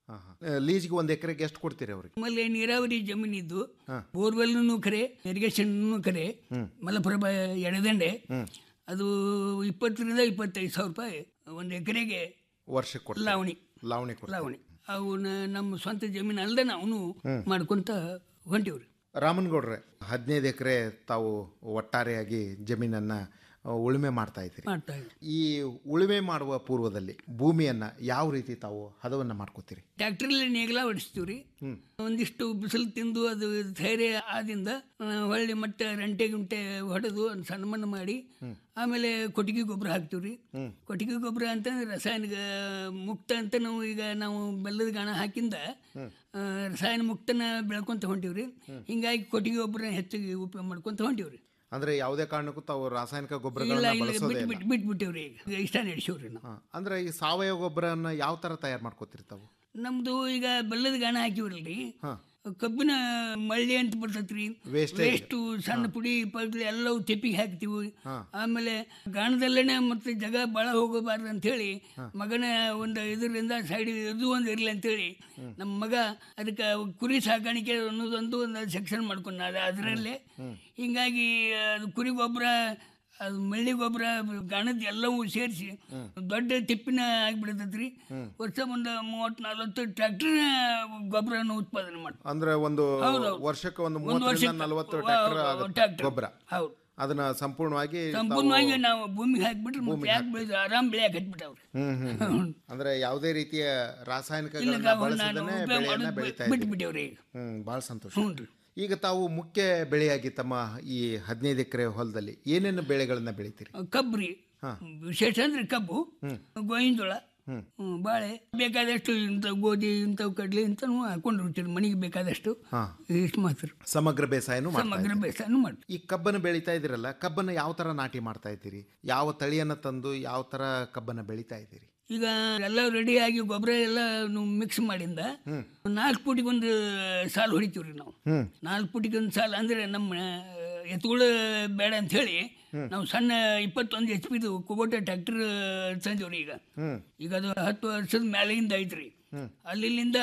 Speaker 2: ಲೀಸ್ಗೆ ಒಂದ್ ಎಕರೆಗೆ ಎಷ್ಟು ಕೊಡ್ತೀರಿ ಅವ್ರಿಗೆ
Speaker 3: ಆಮೇಲೆ ನೀರಾವರಿ ಜಮೀನಿದ್ದು
Speaker 2: ಹಾ.
Speaker 3: ಬೋರ್ವೆಲ್ನು ಕರೆ ಇರಿಗೇಷನ್ ಕರೆ
Speaker 2: ಹ್ಮ್.
Speaker 3: ಮಲಪ್ರಭಾ ಎಡದಂಡೆ
Speaker 2: ಹ್ಮ್.
Speaker 3: ಅದು ಇಪ್ಪತ್ತರಿಂದ ಇಪ್ಪತ್ತೈದು ಸಾವಿರ ರೂಪಾಯಿ ಒಂದು ಎಕರೆಗೆ
Speaker 2: ವರ್ಷಕ್ಕೆ ಕೊಡ್ತೀರಿ
Speaker 3: ಲಾವಣಿ
Speaker 2: ಲಾವಣಿ ಕೊಡ್ತೀರಿ.
Speaker 3: ಲಾವಣಿ ಅವನ್ನ ನಮ್ಮ ಸ್ವಂತ ಜಮೀನು ಅಲ್ಲದೆ ನಾವು
Speaker 2: ಹ್ಮ್.
Speaker 3: ಮಾಡ್ಕೊಂತ ಹೊಂಟಿವ್ರಿ
Speaker 2: ರಾಮನ್ಗೌಡ್ರೆ ಹದಿನೈದು ಎಕರೆ ತಾವು ಒಟ್ಟಾರೆಯಾಗಿ ಜಮೀನನ್ನ ಆ, ಉಳುಮೆ ಮಾಡ್ತಾ ಇದ್ದೀರಿ
Speaker 3: ಮಾಡ್ತಾ ಇದ್ದೀವಿ
Speaker 2: ಈ ಉಳುಮೆ ಮಾಡುವ ಪೂರ್ವದಲ್ಲಿ ಭೂಮಿಯನ್ನ ಯಾವ ರೀತಿ ತಾವು ಹದವನ್ನ ಮಾಡ್ಕೋತೀರಿ
Speaker 3: ಟ್ಯಾಕ್ಟ್ರಲ್ಲಿ ನೇಗಲ ಹೊಡಿಸ್ತೀವ್ರಿ
Speaker 2: ಹ್ಮ್.
Speaker 3: ಒಂದಿಷ್ಟು ಬಿಸಿಲು ತಿಂದು ಅದು ಧೈರ್ಯ ಆದಿಂದ ಆ, ಹೊಳ್ಳಿ ಮತ್ತೆ ರಂಟೆ ಗುಂಟೆ ಹೊಡೆದು ಒಂದು ಸಣ್ಣ ಮಣ್ಣು ಮಾಡಿ ಆಮೇಲೆ ಕೊಟ್ಟಿಗೆ ಗೊಬ್ಬರ ಹಾಕ್ತೀವ್ರಿ
Speaker 2: ಹ್ಮ್.
Speaker 3: ಕೊಟ್ಟಿಗೆ ಗೊಬ್ಬರ ಅಂತಂದ್ರೆ ರಾಸಾಯನಿಕ ಮುಕ್ತ ಅಂತ ನಾವು ಈಗ ನಾವು ಬೆಲ್ಲದ ಗಾಣ ಹಾಕಿಂದ
Speaker 2: ಹ್ಮ್.
Speaker 3: ಆ, ರಸಾಯನ ಮುಕ್ತನ ಬೆಳ್ಕೊಂತ ಹೊಂಟಿವ್ರಿ ಹಿಂಗಾಗಿ ಕೊಟ್ಟಿಗೆ ಗೊಬ್ಬರ ಹೆಚ್ಚಿಗೆ ಉಪಯೋಗ ಮಾಡ್ಕೊಂತ ಹೊಂಟಿವ್ರಿ
Speaker 2: ಅಂದ್ರೆ ಯಾವುದೇ ಕಾರಣಕ್ಕೂ ತಾವು ರಾಸಾಯನಿಕ
Speaker 3: ಇಲ್ಲ
Speaker 2: ಗೊಬ್ಬರಗಳನ್ನ
Speaker 3: ಇಲ್ಲ
Speaker 2: ಬಳಸೋದೇ
Speaker 3: ಬಿಟ್ಟು
Speaker 2: ಇಲ್ಲ
Speaker 3: ಬಿಟ್ಟು ಬಿಟ್ಟು ಬಿಟ್ಟಿವ್ರಿ ಈಗ ಇಷ್ಟ ನಡೆಸಿವ್ರಿ ನಾವು
Speaker 2: ಹಾ. ಅಂದ್ರೆ ಈ ಸಾವಯವ ಗೊಬ್ಬರನ್ನ ಯಾವ ತರ ತಯಾರು ಮಾಡ್ಕೋತೀರಿ ತಾವು
Speaker 3: ನಮ್ದು ಈಗ ಬೆಲ್ಲದ ಗಾಣ ಹಾಕಿವ್ರಲ್ರಿ
Speaker 2: ಹಾ.
Speaker 3: ಕಬ್ಬಿನ ಮಳ್ಳಿ ಅಂತ ಬರ್ತೈತ್ರಿ
Speaker 2: Wastage.
Speaker 3: ವೇಸ್ಟು ಸಣ್ಣ ಪುಡಿ ಪಡ್ಲಿ ಎಲ್ಲವೂ ತೆಪ್ಪಿಗೆ ಹಾಕ್ತಿವಿ
Speaker 2: ಹಾ.
Speaker 3: ಆಮೇಲೆ ಗಾಣದಲ್ಲೇನೆ ಮತ್ತೆ ಜಗ ಬಾಳ ಹೋಗಬಾರ್ದು ಅಂತ ಹೇಳಿ ಮಗನ ಒಂದು ಇದರಿಂದ ಸೈಡ್ ಇದು ಒಂದು ಇರ್ಲಿ ಅಂತೇಳಿ ನಮ್ಮ ಮಗ ಅದಕ್ಕೆ ಕುರಿ ಸಾಕಾಣಿಕೆ ಅನ್ನೋದೊಂದು ಒಂದು ಸೆಕ್ಷನ್ ಮಾಡ್ಕೊಂಡ ಅದರಲ್ಲೇ ಹಿಂಗಾಗಿ ಅದು ಕುರಿ ಗೊಬ್ಬರ ಅದು ಮಳ್ಳಿ ಗೊಬ್ಬರ ಗಾಣದ ಎಲ್ಲವೂ ಸೇರಿಸಿ ದೊಡ್ಡ ತಿಪ್ಪಿನ ಆಗಿಬಿಡ್ತೈತ್ರಿ ವರ್ಷ ಒಂದು ಮೂವತ್ತ್ ನಲ್ವತ್ತು ಟ್ರ್ಯಾಕ್ಟರ್ ಗೊಬ್ಬರನ ಉತ್ಪಾದನೆ ಮಾಡ್ತೀವಿ
Speaker 2: ಅಂದ್ರೆ ಒಂದು
Speaker 3: ಹೌದೌದು.
Speaker 2: ವರ್ಷಕ್ಕೆ ಒಂದು
Speaker 3: ಒಂದು
Speaker 2: ಮೂವತ್ತರಿಂದ
Speaker 3: ವರ್ಷಕ್ಕೆ
Speaker 2: ನಲವತ್ತು
Speaker 3: ವ-
Speaker 2: ಟ್ರ್ಯಾಕ್ಟರ್
Speaker 3: ವ-
Speaker 2: ಆಗುತ್ತೆ
Speaker 3: tractor.
Speaker 2: ಗೊಬ್ಬರ
Speaker 3: ಹೌದು
Speaker 2: ಅದನ್ನ ಸಂಪೂರ್ಣವಾಗಿ ತಾವು-
Speaker 3: ಸಂಪೂರ್ಣವಾಗಿ ನಾವು ಭೂಮಿಗೆ ಹಾಕ್ಬಿಟ್ರೆ ಮತ್ತೆ
Speaker 2: ಭೂಮಿಗೆ
Speaker 3: ಯಾಕೆ ಬೆಳೆದು ಆರಾಮ್ ಬೆಳೆಯಕ್ಕೆ ಹತ್ಬಿಟ್ಟವ್ರಿ
Speaker 2: ಹ್ಮ್ ಹ್ಮ್ ಹ್ಮ್. ಅಂದ್ರೆ ಯಾವುದೇ ರೀತಿಯ
Speaker 3: ಇಲ್ಲ
Speaker 2: ರಾಸಾಯನಿಕಗಳನ್ನ
Speaker 3: ನಾವು ನಾನು
Speaker 2: ಬಳಸದೇನೆ
Speaker 3: ಉಪಯೋಗ
Speaker 2: ಬೆಳೆಯನ್ನ
Speaker 3: ಮಾಡೋದು
Speaker 2: ಬೆಳೀತಾ
Speaker 3: ಬಿಟ್ಟು
Speaker 2: ಇದ್ದೀರಿ
Speaker 3: ಬಿಟ್ಟೇವ್ರಿ
Speaker 2: ಹ್ಮ್ ಬಹಳ ಸಂತೋಷ
Speaker 3: ಹ್ಞೂನ್ರಿ.
Speaker 2: ಈಗ ತಾವು ಮುಖ್ಯ ಬೆಳೆಯಾಗಿ ತಮ್ಮ ಈ ಹದಿನೈದು ಎಕರೆ ಹೊಲದಲ್ಲಿ ಏನೇನು ಬೆಳೆಗಳನ್ನ ಬೆಳಿತೀರಿ
Speaker 3: ಕಬ್ರಿ
Speaker 2: ಹಾ.
Speaker 3: ವಿಶೇಷ ಅಂದ್ರೆ ಕಬ್ಬು ಗೋವಿಂದೋಳ
Speaker 2: ಹ್ಮ್.
Speaker 3: ಹ್ಮ್, ಬಾಳೆ ಬೇಕಾದಷ್ಟು ಇಂಥ ಗೋಧಿ ಇಂಥವು ಕಡ್ಲೆ ಇಂಥವು ಹಾಕೊಂಡಿರ್ತೀರಿ ಮನೆಗೆ ಬೇಕಾದಷ್ಟು
Speaker 2: ಹಾ
Speaker 3: ಇಷ್ಟು ಮಾತ್ರ
Speaker 2: ಸಮಗ್ರ ಬೇಸಾಯನು ಮಾಡ್ತಾ
Speaker 3: ಸಮಗ್ರ
Speaker 2: ಇದ್ದೀರಿ.
Speaker 3: ಬೇಸಾಯನು ಮಾಡ್ತೀವಿ
Speaker 2: ಈ ಕಬ್ಬನ್ನು ಬೆಳೀತಾ ಇದ್ದೀರಲ್ಲ ಕಬ್ಬನ್ನ ಯಾವ ತರ ನಾಟಿ ಮಾಡ್ತಾ ಇದ್ದೀರಿ ಯಾವ ತಳಿಯನ್ನ ತಂದು ಯಾವ ತರ ಕಬ್ಬನ್ನ ಬೆಳೀತಾ ಇದ್ದೀರಿ
Speaker 3: ಈಗ ಎಲ್ಲ ರೆಡಿಯಾಗಿ ಗೊಬ್ಬರ ಎಲ್ಲ ಮಿಕ್ಸ್ ಮಾಡಿಂದ ನಾಲ್ಕು ಫುಟಿಗೆ ಒಂದು ಸಾಲು ಹೊಡಿತೀವ್ರಿ ನಾವು
Speaker 2: ಹ್ಮ್
Speaker 3: ನಾಲ್ಕು ಫುಟಿಗೆ ಒಂದು ಸಾಲ ಅಂದ್ರೆ ನಮ್ಮ ಎತ್ತುಗಳು ಬೇಡ ಅಂತ ಹೇಳಿ ನಾವು ಸಣ್ಣ ಇಪ್ಪತ್ತೊಂದು ಎಚ್ ಪಿದು ಕುಬೋಟ ಟ್ರ್ಯಾಕ್ಟರ್ ತಂದಿವ್ರಿ ಈಗ
Speaker 2: ಹ್ಮ್
Speaker 3: ಈಗ ಅದು ಹತ್ತು ವರ್ಷದ ಮೇಲಿಂದ ಐತ್ರಿ
Speaker 2: ಹ್ಮ್.
Speaker 3: ಅಲ್ಲಿಂದ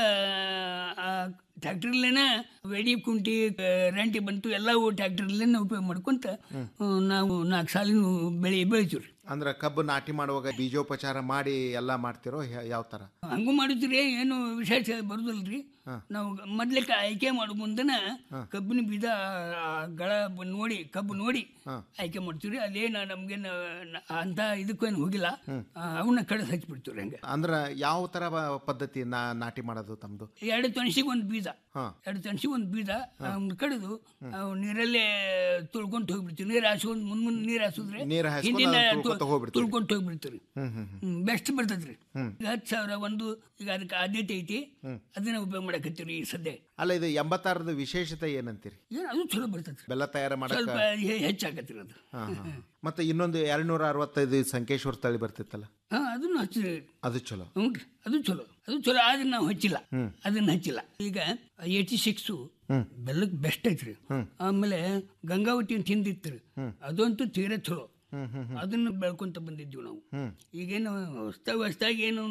Speaker 3: ಟ್ರ್ಯಾಕ್ಟರ್ಲೇನ ವೆಡಿ ಕುಂಟಿ ಆ, ರಂಟಿ ಬಂತು ಎಲ್ಲವೂ ಟ್ರ್ಯಾಕ್ಟರ್ಲೇನ ಉಪಯೋಗ ಮಾಡ್ಕೊಂತ ಆ, ನಾವು ನಾಲ್ಕು ಸಾಲಿನ ಬೆಳೆ ಬೆಳಿತೀವ್ರಿ
Speaker 2: ಅಂದ್ರೆ ಕಬ್ಬು ನಾಟಿ ಮಾಡುವಾಗ ಬೀಜೋಪಚಾರ ಮಾಡಿ ಎಲ್ಲ ಮಾಡ್ತಿರೋ ಯಾ- ಯಾವ ತರ
Speaker 3: ಹಂಗೂ ಮಾಡಿದ್ರಿ ಏನು ವಿಶೇಷ ಬರುದಿಲ್ರಿ
Speaker 2: ಹಾ.
Speaker 3: ನಾವು ಮೊದ್ಲಿಕ್ಕೆ ಆಯ್ಕೆ ಮಾಡೋ ಮುಂದನ
Speaker 2: ಹಾ.
Speaker 3: ಕಬ್ಬಿನ ಬೀಜ ಆ, ಗಳ ಬ- ನೋಡಿ ಕಬ್ಬು ನೋಡಿ
Speaker 2: ಹಾ.
Speaker 3: ಆಯ್ಕೆ ಮಾಡ್ತೀವ್ರಿ ಅಲ್ಲೇನು ನಮ್ಗೇನು ನ- ಅಂತ ಇದಕ್ಕೇನು ಹೋಗಿಲ್ಲ ಆ, ಅವನ್ನ ಕಡೆ ಹಚ್ಬಿಡ್ತೀವ್ರಿ ಹಂಗೆ
Speaker 2: ಅಂದ್ರ ಯಾವ ತರ ಬ- ಪದ್ಧತಿ ನಾ ನಾಟಿ ಮಾಡೋದು ತಮ್ದು
Speaker 3: ಎರಡು ತಣಸಿಗೆ ಒಂದು ಬೀಜ
Speaker 2: ಹಾ
Speaker 3: ಎರಡು ತಣಸಿಗೆ ಒಂದು ಬೀಜ ಅವ್ನ ಕಡಿದು ಅವ್ ನೀರಲ್ಲೇ ತುಳ್ಕೊಂತ ಹೋಗ್ಬಿಡ್ತೀವಿ ನೀರು ಹಾಸೋದು ಮುಂದ್ ಮುಂದೆ ನೀರು ಹಾಸಿದ್ರೆ
Speaker 2: ನೀರ್ ಹಾಸ್ಕೊಂಡು
Speaker 3: ಹಿಂದಿನ
Speaker 2: ಅದನ್ನ
Speaker 3: ತು-
Speaker 2: ತುಳ್ಕೊತ ಹೋಗ್ಬಿಡ್ತೀರಿ
Speaker 3: ತುಳ್ಕೊಂತ ಹೋಗ್ಬಿಡ್ತೀರಿ
Speaker 2: ಹ್ಮ್ ಹ್ಮ್ ಹ್ಮ್
Speaker 3: ಬೆಸ್ಟ್ ಬರ್ತದ್ರಿ
Speaker 2: ಹ್ಮ್.
Speaker 3: ಈಗ ಹತ್ತು ಸಾವಿರ ಒಂದು ಈಗ ಅದಕ್ಕೆ ಆದ್ಯತೆ ಐತಿ ಅದನ್ನ ಉಪಯೋಗ ಮಾಡಕತ್ತೀರಿ ಈ ಸದ್ಯ
Speaker 2: ಅಲ್ಲ ಇದು ಎಂಬತ್ತಾರದ ವಿಶೇಷತೆ ಏನಂತೀರಿ
Speaker 3: ಏನು ಅದು ಚಲೋ ಬರ್ತದ್ರಿ
Speaker 2: ಬೆಲ್ಲ ತಯಾರು ಮಾಡಕ
Speaker 3: ಸ್ವಲ್ಪ ಹೆ- ಹೆಚ್ಚಾಗತ್ತಿರಿ ಅದು
Speaker 2: ಹಾ, ಹಾ. ಮತ್ತೆ ಇನ್ನೊಂದು ಎರಡ್ನೂರ ಅರವತ್ತೈದು ಸಂಕೇಶ್ವರ ತಳಿ ಬರ್ತಿತ್ತಲ್ಲ
Speaker 3: ಹಾ ಅದನ್ನು ಹಚ್ಚಿರಿ
Speaker 2: ಅದು ಚಲೋ
Speaker 3: ಹ್ಞೂ ಅದು ಚಲೋ ಅದು ಚಲೋ ಆದ್ರೆ ನಾವು ಹಚ್ಚಿಲ್ಲ
Speaker 2: ಹ್ಮ್.
Speaker 3: ಅದನ್ನ ಹಚ್ಚಿಲ್ಲ ಈಗ ಏಯ್ಟಿ ಸಿಕ್ಸು
Speaker 2: ಹ್ಮ್.
Speaker 3: ಬೆಲ್ಲಕ್ಕೆ ಬೆಸ್ಟ್ ಐತ್ರಿ
Speaker 2: ಹ್ಮ್.
Speaker 3: ಆಮೇಲೆ ಗಂಗಾವತಿ ಅಂತ ಹಿಂದಿತ್ತು
Speaker 2: ಹ್ಮ್.
Speaker 3: ಅದಂತೂ ತೀರಾ ಚಲೋ
Speaker 2: ಹ್ಮ್ ಹ್ಮ್ ಹ್ಮ್.
Speaker 3: ಅದನ್ನ ಬೆಳ್ಕೊಂತ ಬಂದಿದ್ವಿ ನಾವು
Speaker 2: ಹ್ಮ್.
Speaker 3: ಈಗೇನು ಹೊಸ್ತಾಗ ಹೊಸ್ದಾಗಿ ಏನು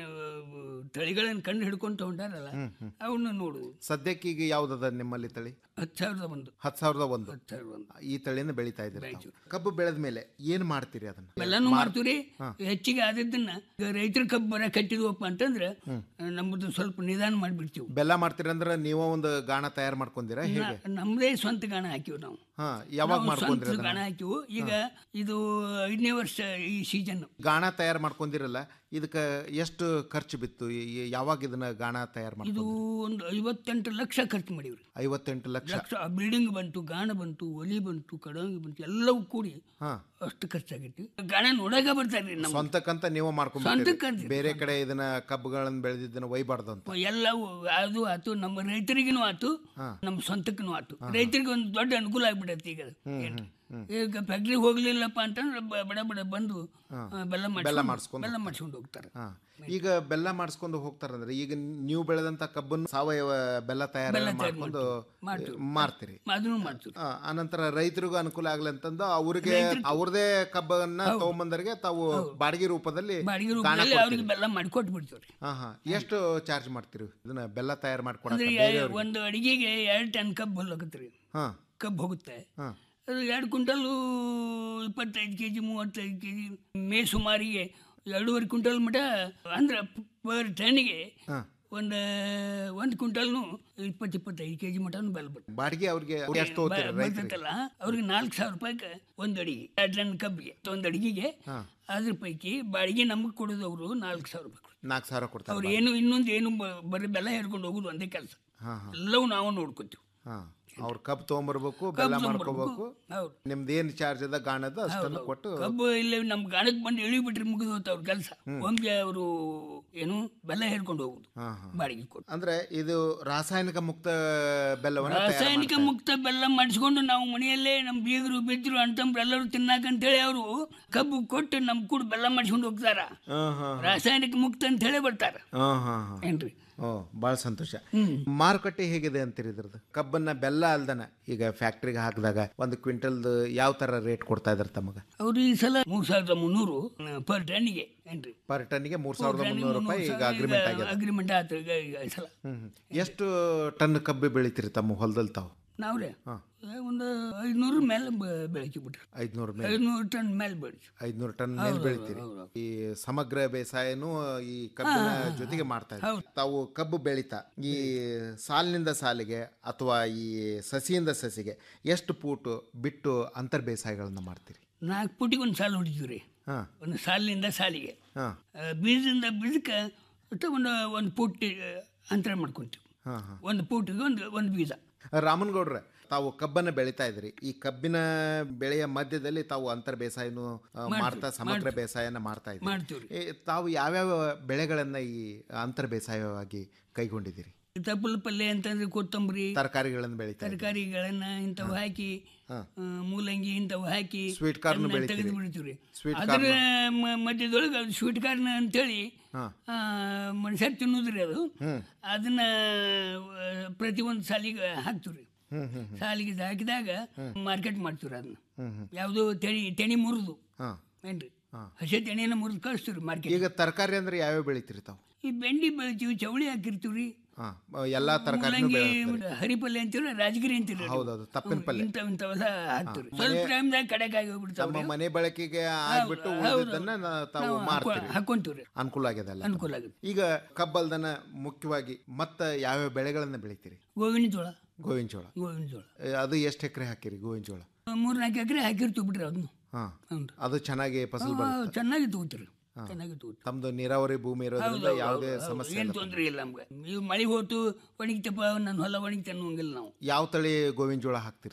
Speaker 3: ತಳಿಗಳನ್ನು ಕಂಡು ಹಿಡ್ಕೊಂತ ಹೊಂಟಾರಲ್ಲ
Speaker 2: ಹ್ಮ್, ಹ್ಮ್.
Speaker 3: ಅವನ್ನ ನೋಡು
Speaker 2: ಸದ್ಯಕ್ಕೆ ಈಗ ಯಾವ್ದದ ನಿಮ್ಮಲ್ಲಿ ತಳಿ
Speaker 3: ಹತ್ತು ಸಾವಿರದ ಒಂದು
Speaker 2: ಹತ್ತು ಸಾವಿರದ ಒಂದು
Speaker 3: ಹತ್ತು ಸಾವಿರದ ಒಂದು
Speaker 2: ಈ ತಳಿನ ಬೆಳಿತಾ ಇದ್ದೀರಿ ತಾವು. ಕಬ್ಬು ಬೆಳೆದ ಮೇಲೆ ಏನ್ ಮಾಡ್ತೀರಿ ಅದನ್ನ
Speaker 3: ಎಲ್ಲಾನು
Speaker 2: ಮಾರ್-
Speaker 3: ಮಾಡ್ತೀವಿ
Speaker 2: ಹಾ.
Speaker 3: ಹೆಚ್ಚಿಗೆ ಆದದ್ದನ್ನ ಈಗ ರೈತರ ಕಬ್ಬು ಬರ ಕಟ್ಟಿದ್ವಪ್ಪ ಅಂತಂದ್ರೆ ನಮ್ಮದು ಸ್ವಲ್ಪ ನಿಧಾನ ಮಾಡಿಬಿಡ್ತೀವಿ
Speaker 2: ಬೆಲ್ಲ ಮಾಡ್ತೀರಿ ಅಂದ್ರೆ ನೀವು ಒಂದು ಗಾಣ ತಯಾರು ಮಾಡ್ಕೊಂತೀರಾ ಹೇಗೆ
Speaker 3: ನ- ನಮ್ದೇ ಸ್ವಂತ ಗಾಣ ಹಾಕಿವಿ ನಾವು
Speaker 2: ಹಾ ಯಾವಾಗ
Speaker 3: ನಾವು
Speaker 2: ಮಾಡ್ಕೊಂಡ್ರಿ
Speaker 3: ಸ್ವಂತ ಗಾಣ
Speaker 2: ಅದನ್ನ
Speaker 3: ಹಾಕಿವು ಈಗ ಇದು ಐದನೇ ವರ್ಷ ಈ ಸೀಸನ್
Speaker 2: ಗಾಣ ತಯಾರು ಮಾಡ್ಕೊಂಡಿರಲ್ಲ ಇದಕ್ಕೆ ಎಷ್ಟು ಖರ್ಚು ಬಿತ್ತು ಈ- ಈ- ಯಾವಾಗ ಇದನ್ನ ಗಾಣ ತಯಾರು ಮಾಡಿ
Speaker 3: ಇದು ಒಂದು ಐವತ್ತೆಂಟು ಲಕ್ಷ ಖರ್ಚು ಮಾಡಿವ್ರಿ
Speaker 2: ಐವತ್ತೆಂಟು ಲಕ್ಷ
Speaker 3: ಲಕ್ಷ ಬಿಲ್ಡಿಂಗ್ ಬಂತು ಗಾಣ ಬಂತು ಒಲಿ ಬಂತು ಕಡಂಗಿ ಬಂತು ಎಲ್ಲವೂ ಕೂಡಿ
Speaker 2: ಹಾ
Speaker 3: ಅಷ್ಟು ಖರ್ಚಾಗೈತಿ ಗಾಣ ನೋಡಾಕ ಬರ್ತಾರ್ರಿ ನಮ್ಮ
Speaker 2: ಸ್ವಂತಕ್ಕಂತ ನೀವು
Speaker 3: ಸ್ವಂತಕ್ಕಂತ.
Speaker 2: ಮಾಡ್ಕೊಂಡ್ಬಿಡ್ತೀರಿ ಬೇರೆ ಕಡೆ ಇದನ್ನ ಕಬ್ಬುಗಳನ್ನ ಬೆಳೆದಿದ್ದನ್ನ ಒಯ್ಬಾರ್ದು ಅಂತ
Speaker 3: ಎಲ್ಲವೂ ಅದು ಆತು ನಮ್ಮ ರೈತರಿಗೂ ಆತು
Speaker 2: ಹಾ.
Speaker 3: ನಮ್ಮ ಸ್ವಂತಕ್ಕೂ ಆತು ರೈತರಿಗೆ ಒಂದು ದೊಡ್ಡ ಅನುಕೂಲ ಆಗ್ಬಿಡತ್ತೆ ಈಗ ಅದು.
Speaker 2: ಹ್ಮ್,
Speaker 3: ಏನ್ರಿ?
Speaker 2: ಹ್ಮ್,
Speaker 3: ಈಗ ಫ್ಯಾಕ್ಟ್ರಿಗೆ ಹೋಗ್ಲಿಲ್ಲಪ್ಪ ಅಂತಂದ್ರೆ ಬ- ಬಡ ಬಡ ಬಂದು
Speaker 2: ಹಾ.
Speaker 3: ಆ, ಬೆಲ್ಲ
Speaker 2: ಬೆಲ್ಲ
Speaker 3: ಮಾಡಿಸ್ಕೊಂಡು
Speaker 2: ಮಾಡಿಸ್ಕೊಂಡು
Speaker 3: ಬೆಲ್ಲ ಮಾಡಿಸ್ಕೊಂಡು ಹೋಗ್ತಾರೆ
Speaker 2: ಹಾ. ಈಗ ಬೆಲ್ಲ ಮಾಡಿಸ್ಕೊಂಡು ಹೋಗ್ತಾರಂದ್ರೆ ಈಗ ನೀವು ಬೆಳೆದಂತ ಕಬ್ಬನ್ನು ಸಾವಯವ ಬೆಲ್ಲ ತಯಾರು
Speaker 3: ಬೆಲ್ಲ ತಯಾರು
Speaker 2: ಮಾಡ್ಕೊಂಡು
Speaker 3: ಮಾಡ್ತೀವಿ.
Speaker 2: ಮಾರ್ತೀರಿ
Speaker 3: ಅದನ್ನು ಮಾಡ್ತೀವಿ
Speaker 2: ಆ, ಅನಂತರ ರೈತರಿಗೂ ಅನುಕೂಲ ಆಗ್ಲಿ ಅಂತಂದು ಅವ್ರಿಗೆ ಅವ್ರದೇ ಕಬ್ಬನ್ನ ತಗೊಂಬಂದರಿಗೆ ತಾವು ಬಾಡಿಗೆ ರೂಪದಲ್ಲಿ
Speaker 3: ಬಾಡಿಗೆ
Speaker 2: ಗಾಣ
Speaker 3: ರೂಪದಲ್ಲಿ
Speaker 2: ಕೊಡ್ತೀರಿ.
Speaker 3: ಅವ್ರಿಗೆ ಬೆಲ್ಲ ಮಾಡಿ ಕೊಟ್ಟು ಬಿಡ್ತೀವಿ
Speaker 2: ಹಾ ಹಾ ಎಷ್ಟು ಚಾರ್ಜ್ ಮಾಡ್ತೀರಿ ಇದನ್ನ ಬೆಲ್ಲ ತಯಾರು ಮಾಡ್ಕೊಡಕ್ಕೆ
Speaker 3: ಅಂದ್ರೆ
Speaker 2: ಬೇರೆಯವ್ರಿಗೆ?
Speaker 3: ಒಂದು ಅಡಿಗೆಗೆ ಎರಡು ಟನ್ ಕಬ್ಬು ಹೊಲಕತ್ರಿ
Speaker 2: ಹಾ
Speaker 3: ಕಬ್ಬು ಹೋಗುತ್ತೆ
Speaker 2: ಹಾ
Speaker 3: ಅದು ಎರಡು ಕ್ವಿಂಟಲು ಇಪ್ಪತ್ತೈದು ಕೆ ಜಿ ಮೂವತ್ತೈದು ಕೆ ಜಿ ಮೇ ಸುಮಾರಿಗೆ ಎರಡೂವರೆ ಕ್ವಿಂಟಲ್ ಮಟ ಅಂದ್ರೆ ಪರ್ ಟನ್ನಿಗೆ
Speaker 2: ಹಾ
Speaker 3: ಒಂದು ಒಂದು ಕ್ವಿಂಟಲ್ನು ಇಪ್ಪತ್ತು ಇಪ್ಪತ್ತೈದು ಕೆ ಜಿ ಮಟನು ಬೆಲ್ಲ ಬರ್ತದೆ
Speaker 2: ಬಾಡಿಗೆ ಅವ್ರಿಗೆ ಎಷ್ಟು ತಗೋತೀರಿ ರೈತರಿಗೆ
Speaker 3: ಬರ್ತೈತಲ್ಲ ಅವ್ರಿಗೆ ನಾಲ್ಕು ಸಾವಿರ ರೂಪಾಯಿಗೆ ಒಂದು ಅಡಿಗೆ ಎರಡು ಟನ್ ಕಬ್ಬಿಗೆ ಒಂದು ಅಡಿಗೆಗೆ
Speaker 2: ಹಾ
Speaker 3: ಅದ್ರ ಪೈಕಿ ಬಾಡಿಗೆ ನಮಗೆ ಕೊಡೋದು ಅವರು ನಾಲ್ಕು ಸಾವಿರ ರೂಪಾಯಿ ಕೊಡ್ತಾರೆ.
Speaker 2: ನಾಲ್ಕು ಸಾವಿರ ಕೊಡ್ತಾರೆ
Speaker 3: ಅವ್ರು ಏನು ಇನ್ನೊಂದು ಏನು ಬ- ಬರೀ ಬೆಲ್ಲ ಹೇರ್ಕೊಂಡು ಹೋಗೋದು ಒಂದೇ ಕೆಲಸ
Speaker 2: ಹಾ ಹಾ
Speaker 3: ಎಲ್ಲವೂ ನಾವು ನೋಡ್ಕೊತೀವಿ
Speaker 2: ಹಾ ಅವ್ರ ಕಬ್ಬು ತಗೊಂಬರ್ಬೇಕು ಬೆಲ್ಲ ಮಾಡ್ಕೋಬೇಕು
Speaker 3: ಹೌದು
Speaker 2: ನಿಮ್ದು ಏನ್ ಚಾರ್ಜ್ ಅದ ಗಾಣದ ಅಷ್ಟನ್ನು ಕೊಟ್ಟು
Speaker 3: ಕಬ್ಬು ಇಲ್ಲಿ ನಮ್ಮ ಗಾಣಕ್ಕೆ ಬಂದು ಇಳಿ ಬಿಟ್ರೆ ಮುಗಿದು ಹೋಗ್ತ ಅವ್ರ ಕೆಲಸ ಒಮ್ಮೆ ಅವರು ಏನು ಬೆಲ್ಲ ಹೇರ್ಕೊಂಡು ಹೋಗುದು
Speaker 2: ಹಾ ಹಾ
Speaker 3: ಬಾಡಿಗೆ ಕೊಟ್ಟು
Speaker 2: ಅಂದ್ರೆ ಇದು ರಾಸಾಯನಿಕ ಮುಕ್ತ ಬೆಲ್ಲವನ್ನ ತಯಾರು
Speaker 3: ರಾಸಾಯನಿಕ
Speaker 2: ಮಾಡ್ತಾರೆ.
Speaker 3: ಮುಕ್ತ ಬೆಲ್ಲ ಮಾಡಿಸ್ಕೊಂಡು ನಾವು ಮನೆಯಲ್ಲೇ ನಮ್ಮ ಬೀಗರು ಬಿದ್ರು ಅಂತಂಬ್ರು ಎಲ್ಲರೂ ತಿನ್ನಾಕಂತೇಳಿ ಅವರು ಕಬ್ಬು ಕೊಟ್ಟು ನಮ್ ಕೂಡ ಬೆಲ್ಲ ಮಾಡಿಸ್ಕೊಂಡು ಹೋಗ್ತಾರ
Speaker 2: ಹಾ ಹಾ
Speaker 3: ರಾಸಾಯನಿಕ ಮುಕ್ತ ಅಂತ ಹೇಳಿ ಬರ್ತಾರ
Speaker 2: ಹಾ ಹಾ ಹಾ
Speaker 3: ಏನ್ರಿ
Speaker 2: ಓ ಭಾಳ ಸಂತೋಷ ಮಾರುಕಟ್ಟೆ ಹೇಗಿದೆ ಅಂತೀರಿ ಇದ್ರದ್ದು ಕಬ್ಬನ್ನ ಬೆಲ್ಲ ಅಲ್ದನ ಈಗ ಫ್ಯಾಕ್ಟ್ರಿಗೆ ಹಾಕಿದಾಗ ಒಂದು ಕ್ವಿಂಟಲ್ದು ಯಾವ ತರ ರೇಟ್ ಕೊಡ್ತಾ ಇದಾರೆ ತಮಗ
Speaker 3: ಅವ್ರು ಈ ಸಲ ಮೂರ್ ಸಾವಿರದ ಮುನ್ನೂರು ಪರ್ ಟನ್ನಿಗೆ ಏನ್ರಿ
Speaker 2: ಪರ್ ಟನ್ನಿಗೆ ಮೂರ್ ಸಾವಿರದ ಮುನ್ನೂರು ರೂಪಾಯಿ ಈಗ ಅಗ್ರಿಮೆಂಟ್ ಆಗಿದೆ
Speaker 3: ಅಗ್ರಿಮೆಂಟ್ ಆಯ್ತು ಈಗ ಈಗ ಈ ಸಲ
Speaker 2: ಹ್ಮ್ ಹ್ಮ್. ಎಷ್ಟು ಟನ್ ಕಬ್ಬು ಬೆಳಿತೀರಿ ತಮ್ಮ ಹೊಲದಲ್ಲಿ ತಾವು
Speaker 3: ನಾವ್ರೆ
Speaker 2: ಹಾ.
Speaker 3: ಒಂದು ಐದ್ನೂರು ಮೇಲೆ ಬೆಳಕಿ ಬಿಟ್ರಿ
Speaker 2: ಐದ್ನೂರು ಮೇಲೆ
Speaker 3: ಐದ್ನೂರು ಟನ್ ಮೇಲೆ ಬೆಳಕಿ
Speaker 2: ಐದ್ನೂರು ಟನ್ ಮೇಲೆ
Speaker 3: ಹೌದು,
Speaker 2: ಬೆಳಿತೀರಿ
Speaker 3: ಹೌದು,
Speaker 2: ಈ ಸಮಗ್ರ ಬೇಸಾಯನೂ ಈ ಕಬ್ಬಿನ ಜೊತೆಗೆ ಮಾಡ್ತಾ ಇದ್ದೀರಿ ತಾವು ಕಬ್ಬು ಬೆಳಿತಾ ಈ ಸಾಲಿನಿಂದ ಸಾಲಿಗೆ ಅಥವಾ ಈ ಸಸಿಯಿಂದ ಸಸಿಗೆ ಎಷ್ಟು ಫೂಟು ಬಿಟ್ಟು ಅಂತರ್ ಬೇಸಾಯಗಳನ್ನ ಮಾಡ್ತೀರಿ
Speaker 3: ನಾಲ್ಕು ಪುಟಿಗೆ ಒಂದು ಸಾಲು ಹೊಡಿತೀವಿ ರೀ
Speaker 2: ಹಾ
Speaker 3: ಒಂದು ಸಾಲಿನಿಂದ ಸಾಲಿಗೆ
Speaker 2: ಹಾ
Speaker 3: ಆ, ಬೀಜದಿಂದ ಬೀಜಕ್ಕೆ ಒಟ್ಟು ಒಂದು ಒಂದು ಪೂಟ್ ಅಂತರ ಮಾಡ್ಕೊಂತೀವಿ
Speaker 2: ಹಾ ಹಾ
Speaker 3: ಒಂದು ಪೂಟಿಗೆ ಒಂದು ಒಂದು ಬೀಜ
Speaker 2: ರಾಮನಗೌಡ್ರೆ ತಾವು ಕಬ್ಬನ್ನ ಬೆಳಿತಾ ಇದ್ರಿ ಈ ಕಬ್ಬಿನ ಬೆಳೆಯ ಮಧ್ಯದಲ್ಲಿ ತಾವು ಅಂತರ್ ಬೇಸಾಯನು ಆ, ಮಾಡ್ತಾ ಸಮಗ್ರ ಬೇಸಾಯನ ಮಾಡ್ತಾ ಇದ್ರಿ
Speaker 3: ಮಾಡ್ತೀವ್ರಿ.
Speaker 2: ಏ, ತಾವು ಯಾವ್ಯಾವ ಬೆಳೆಗಳನ್ನ ಈ ಅಂತರ್ ಬೇಸಾಯವಾಗಿ ಕೈಗೊಂಡಿದ್ದೀರಿ
Speaker 3: ತಪ್ಪಲ ಪಲ್ಯ ಅಂತಂದ್ರೆ ಕೊತ್ತಂಬರಿ
Speaker 2: ತರಕಾರಿಗಳನ್ನು ಬೆಳಿತಾ ಇದ್ದೀರಿ.
Speaker 3: ತರಕಾರಿಗಳನ್ನ ಇಂಥವು ಹಾಕಿ
Speaker 2: ಹಾ.
Speaker 3: ಆ, ಮೂಲಂಗಿ ಇಂಥವು ಹಾಕಿ
Speaker 2: Sweet corn
Speaker 3: ಅದನ್ನ
Speaker 2: ಬೆಳಿತೀರಿ.
Speaker 3: ತೆಗೆದು ಬಿಡ್ತೀವಿ
Speaker 2: Sweet
Speaker 3: ಅದರ ಮ- ಮಧ್ಯದೊಳಗೆ ಅದು ಸ್ವೀಟ್ ಕಾರ್ನ್ ಅಂತೇಳಿ
Speaker 2: ಹಾ.
Speaker 3: ಆ, ಮನುಷ್ಯರು ತಿನ್ನೋದ್ರಿ ಅದು
Speaker 2: ಹ್ಮ್.
Speaker 3: ಅದನ್ನ ಆ, ಪ್ರತಿಯೊಂದು ಸಾಲಿಗೆ ಹಾಕ್ತೀವ್ರಿ
Speaker 2: ಹ್ಮ್ ಹ್ಮ್ ಹ್ಮ್
Speaker 3: ಸಾಲಿಗೆ ಇದು ಹಾಕಿದಾಗ ಮಾರ್ಕೆಟ್ ಮಾಡ್ತೀವ್ರಿ ಅದನ್ನ
Speaker 2: ಹ್ಮ್ ಹ್ಮ್
Speaker 3: ಯಾವುದೋ ತೆಣಿ ತೆಣಿ ಮುರಿದು
Speaker 2: ಹಾ
Speaker 3: ಏನ್ರಿ
Speaker 2: ಹಾ.
Speaker 3: ಹಸೆ ತೆಣಿಯನ್ನ ಮುರಿದು ಕಳಿಸ್ತೀವ್ರಿ ಮಾರ್ಕೆಟ್
Speaker 2: ಈಗ ತರಕಾರಿ ಅಂದ್ರೆ ಯಾವ್ಯಾವ ಬೆಳಿತೀರಿ ತಾವು
Speaker 3: ಈ ಬೆಂಡಿ ಬೆಳಿತೀವಿ ಚವಳಿ ಹಾಕಿರ್ತೀವ್ರಿ
Speaker 2: ಹಾ ಎಲ್ಲಾ ತರಕಾರಿನೂ
Speaker 3: ಮೂಲಂಗಿ
Speaker 2: ಬೆಳೆ
Speaker 3: ಹರಿಪಲ್ಯ ಅಂತೀವ್ರಿ ರಾಜಗಿರಿ ಅಂತೀರಿ ಅದು.
Speaker 2: ಹೌದೌದು ತಪ್ಪಿನ ಪಲ್ಯ
Speaker 3: ಇಂಥವ್ ಇಂಥವೆಲ್ಲ ಹಾಕ್ತೀವ್ರಿ
Speaker 2: ಹಾ.
Speaker 3: ಸ್ವಲ್ಪ
Speaker 2: ಮನೆ-
Speaker 3: ಟೈಮ್ದಾಗ ಕಡೆಗಾಗಿ ಹೋಗ್ಬಿಡ್ತಾವ್ರಿ
Speaker 2: ತಮ್ಮ ಮನೆ ಬಳಕೆಗೆ ಆಗ್ಬಿಟ್ಟು
Speaker 3: ಹೌದು,
Speaker 2: ಉಳಿದದ್ದನ್ನ ನಾ- ತಾವು
Speaker 3: ನಾವು ಹಾಕೊ-
Speaker 2: ಮಾರ್ತೀರಿ
Speaker 3: ಹಾಕೊಂತೀವ್ರಿ
Speaker 2: ಅನುಕೂಲ ಆಗ್ಯದ ಅಲ್ಲ
Speaker 3: ಅನುಕೂಲ ಆಗುತ್ತೆ
Speaker 2: ಈಗ ಕಬ್ಬಲ್ದನ ಮುಖ್ಯವಾಗಿ ಮತ್ತ ಯಾವ್ಯಾವ ಬೆಳೆಗಳನ್ನ ಬೆಳಿತೀರಿ
Speaker 3: ಗೋವಿನ ಜೋಳ
Speaker 2: ಗೋವಿನ ಜೋಳ
Speaker 3: ಗೋವಿನ ಜೋಳ
Speaker 2: ಏ, ಅದು ಎಷ್ಟು ಎಕರೆ ಹಾಕಿರಿ ಗೋವಿನ ಜೋಳ
Speaker 3: ಮೂರ್ ನಾಲ್ಕು ಎಕರೆ ಹಾಕಿರ್ತೀವಿ ಬಿಡ್ರಿ ಅದನ್ನು
Speaker 2: ಹಾ
Speaker 3: ಹೌನ್ರಿ.
Speaker 2: ಅದು ಚೆನ್ನಾಗಿ ಫಸಲ್
Speaker 3: ಆ,
Speaker 2: ಬರುತ್ತೆ
Speaker 3: ಚೆನ್ನಾಗಿ ತಗೋತೀರಿ ಚೆನ್ನಾಗಿ ತಗೋತೀರಿ
Speaker 2: ತಮ್ದು ನೀರಾವರಿ ಭೂಮಿ ಇರೋದ್ರಿಂದ ಯಾವುದೇ ಸಮಸ್ಯೆ
Speaker 3: ಏನು
Speaker 2: ಇಲ್ಲ
Speaker 3: ತೊಂದ್ರೆ ಇಲ್ಲ ನಮ್ಗೆ ನೀವು ಮಳೆ ಹೋತು ಒಣಗಿತಪ್ಪ ನನ್ನ ಹೊಲ ಒಣಗಿತ ಅನ್ನೋಂಗಿಲ್ಲ ನಾವು
Speaker 2: ಯಾವ ತಳಿ ಗೋವಿನ ಜೋಳ ಹಾಕ್ತಿರಿ ತಾವು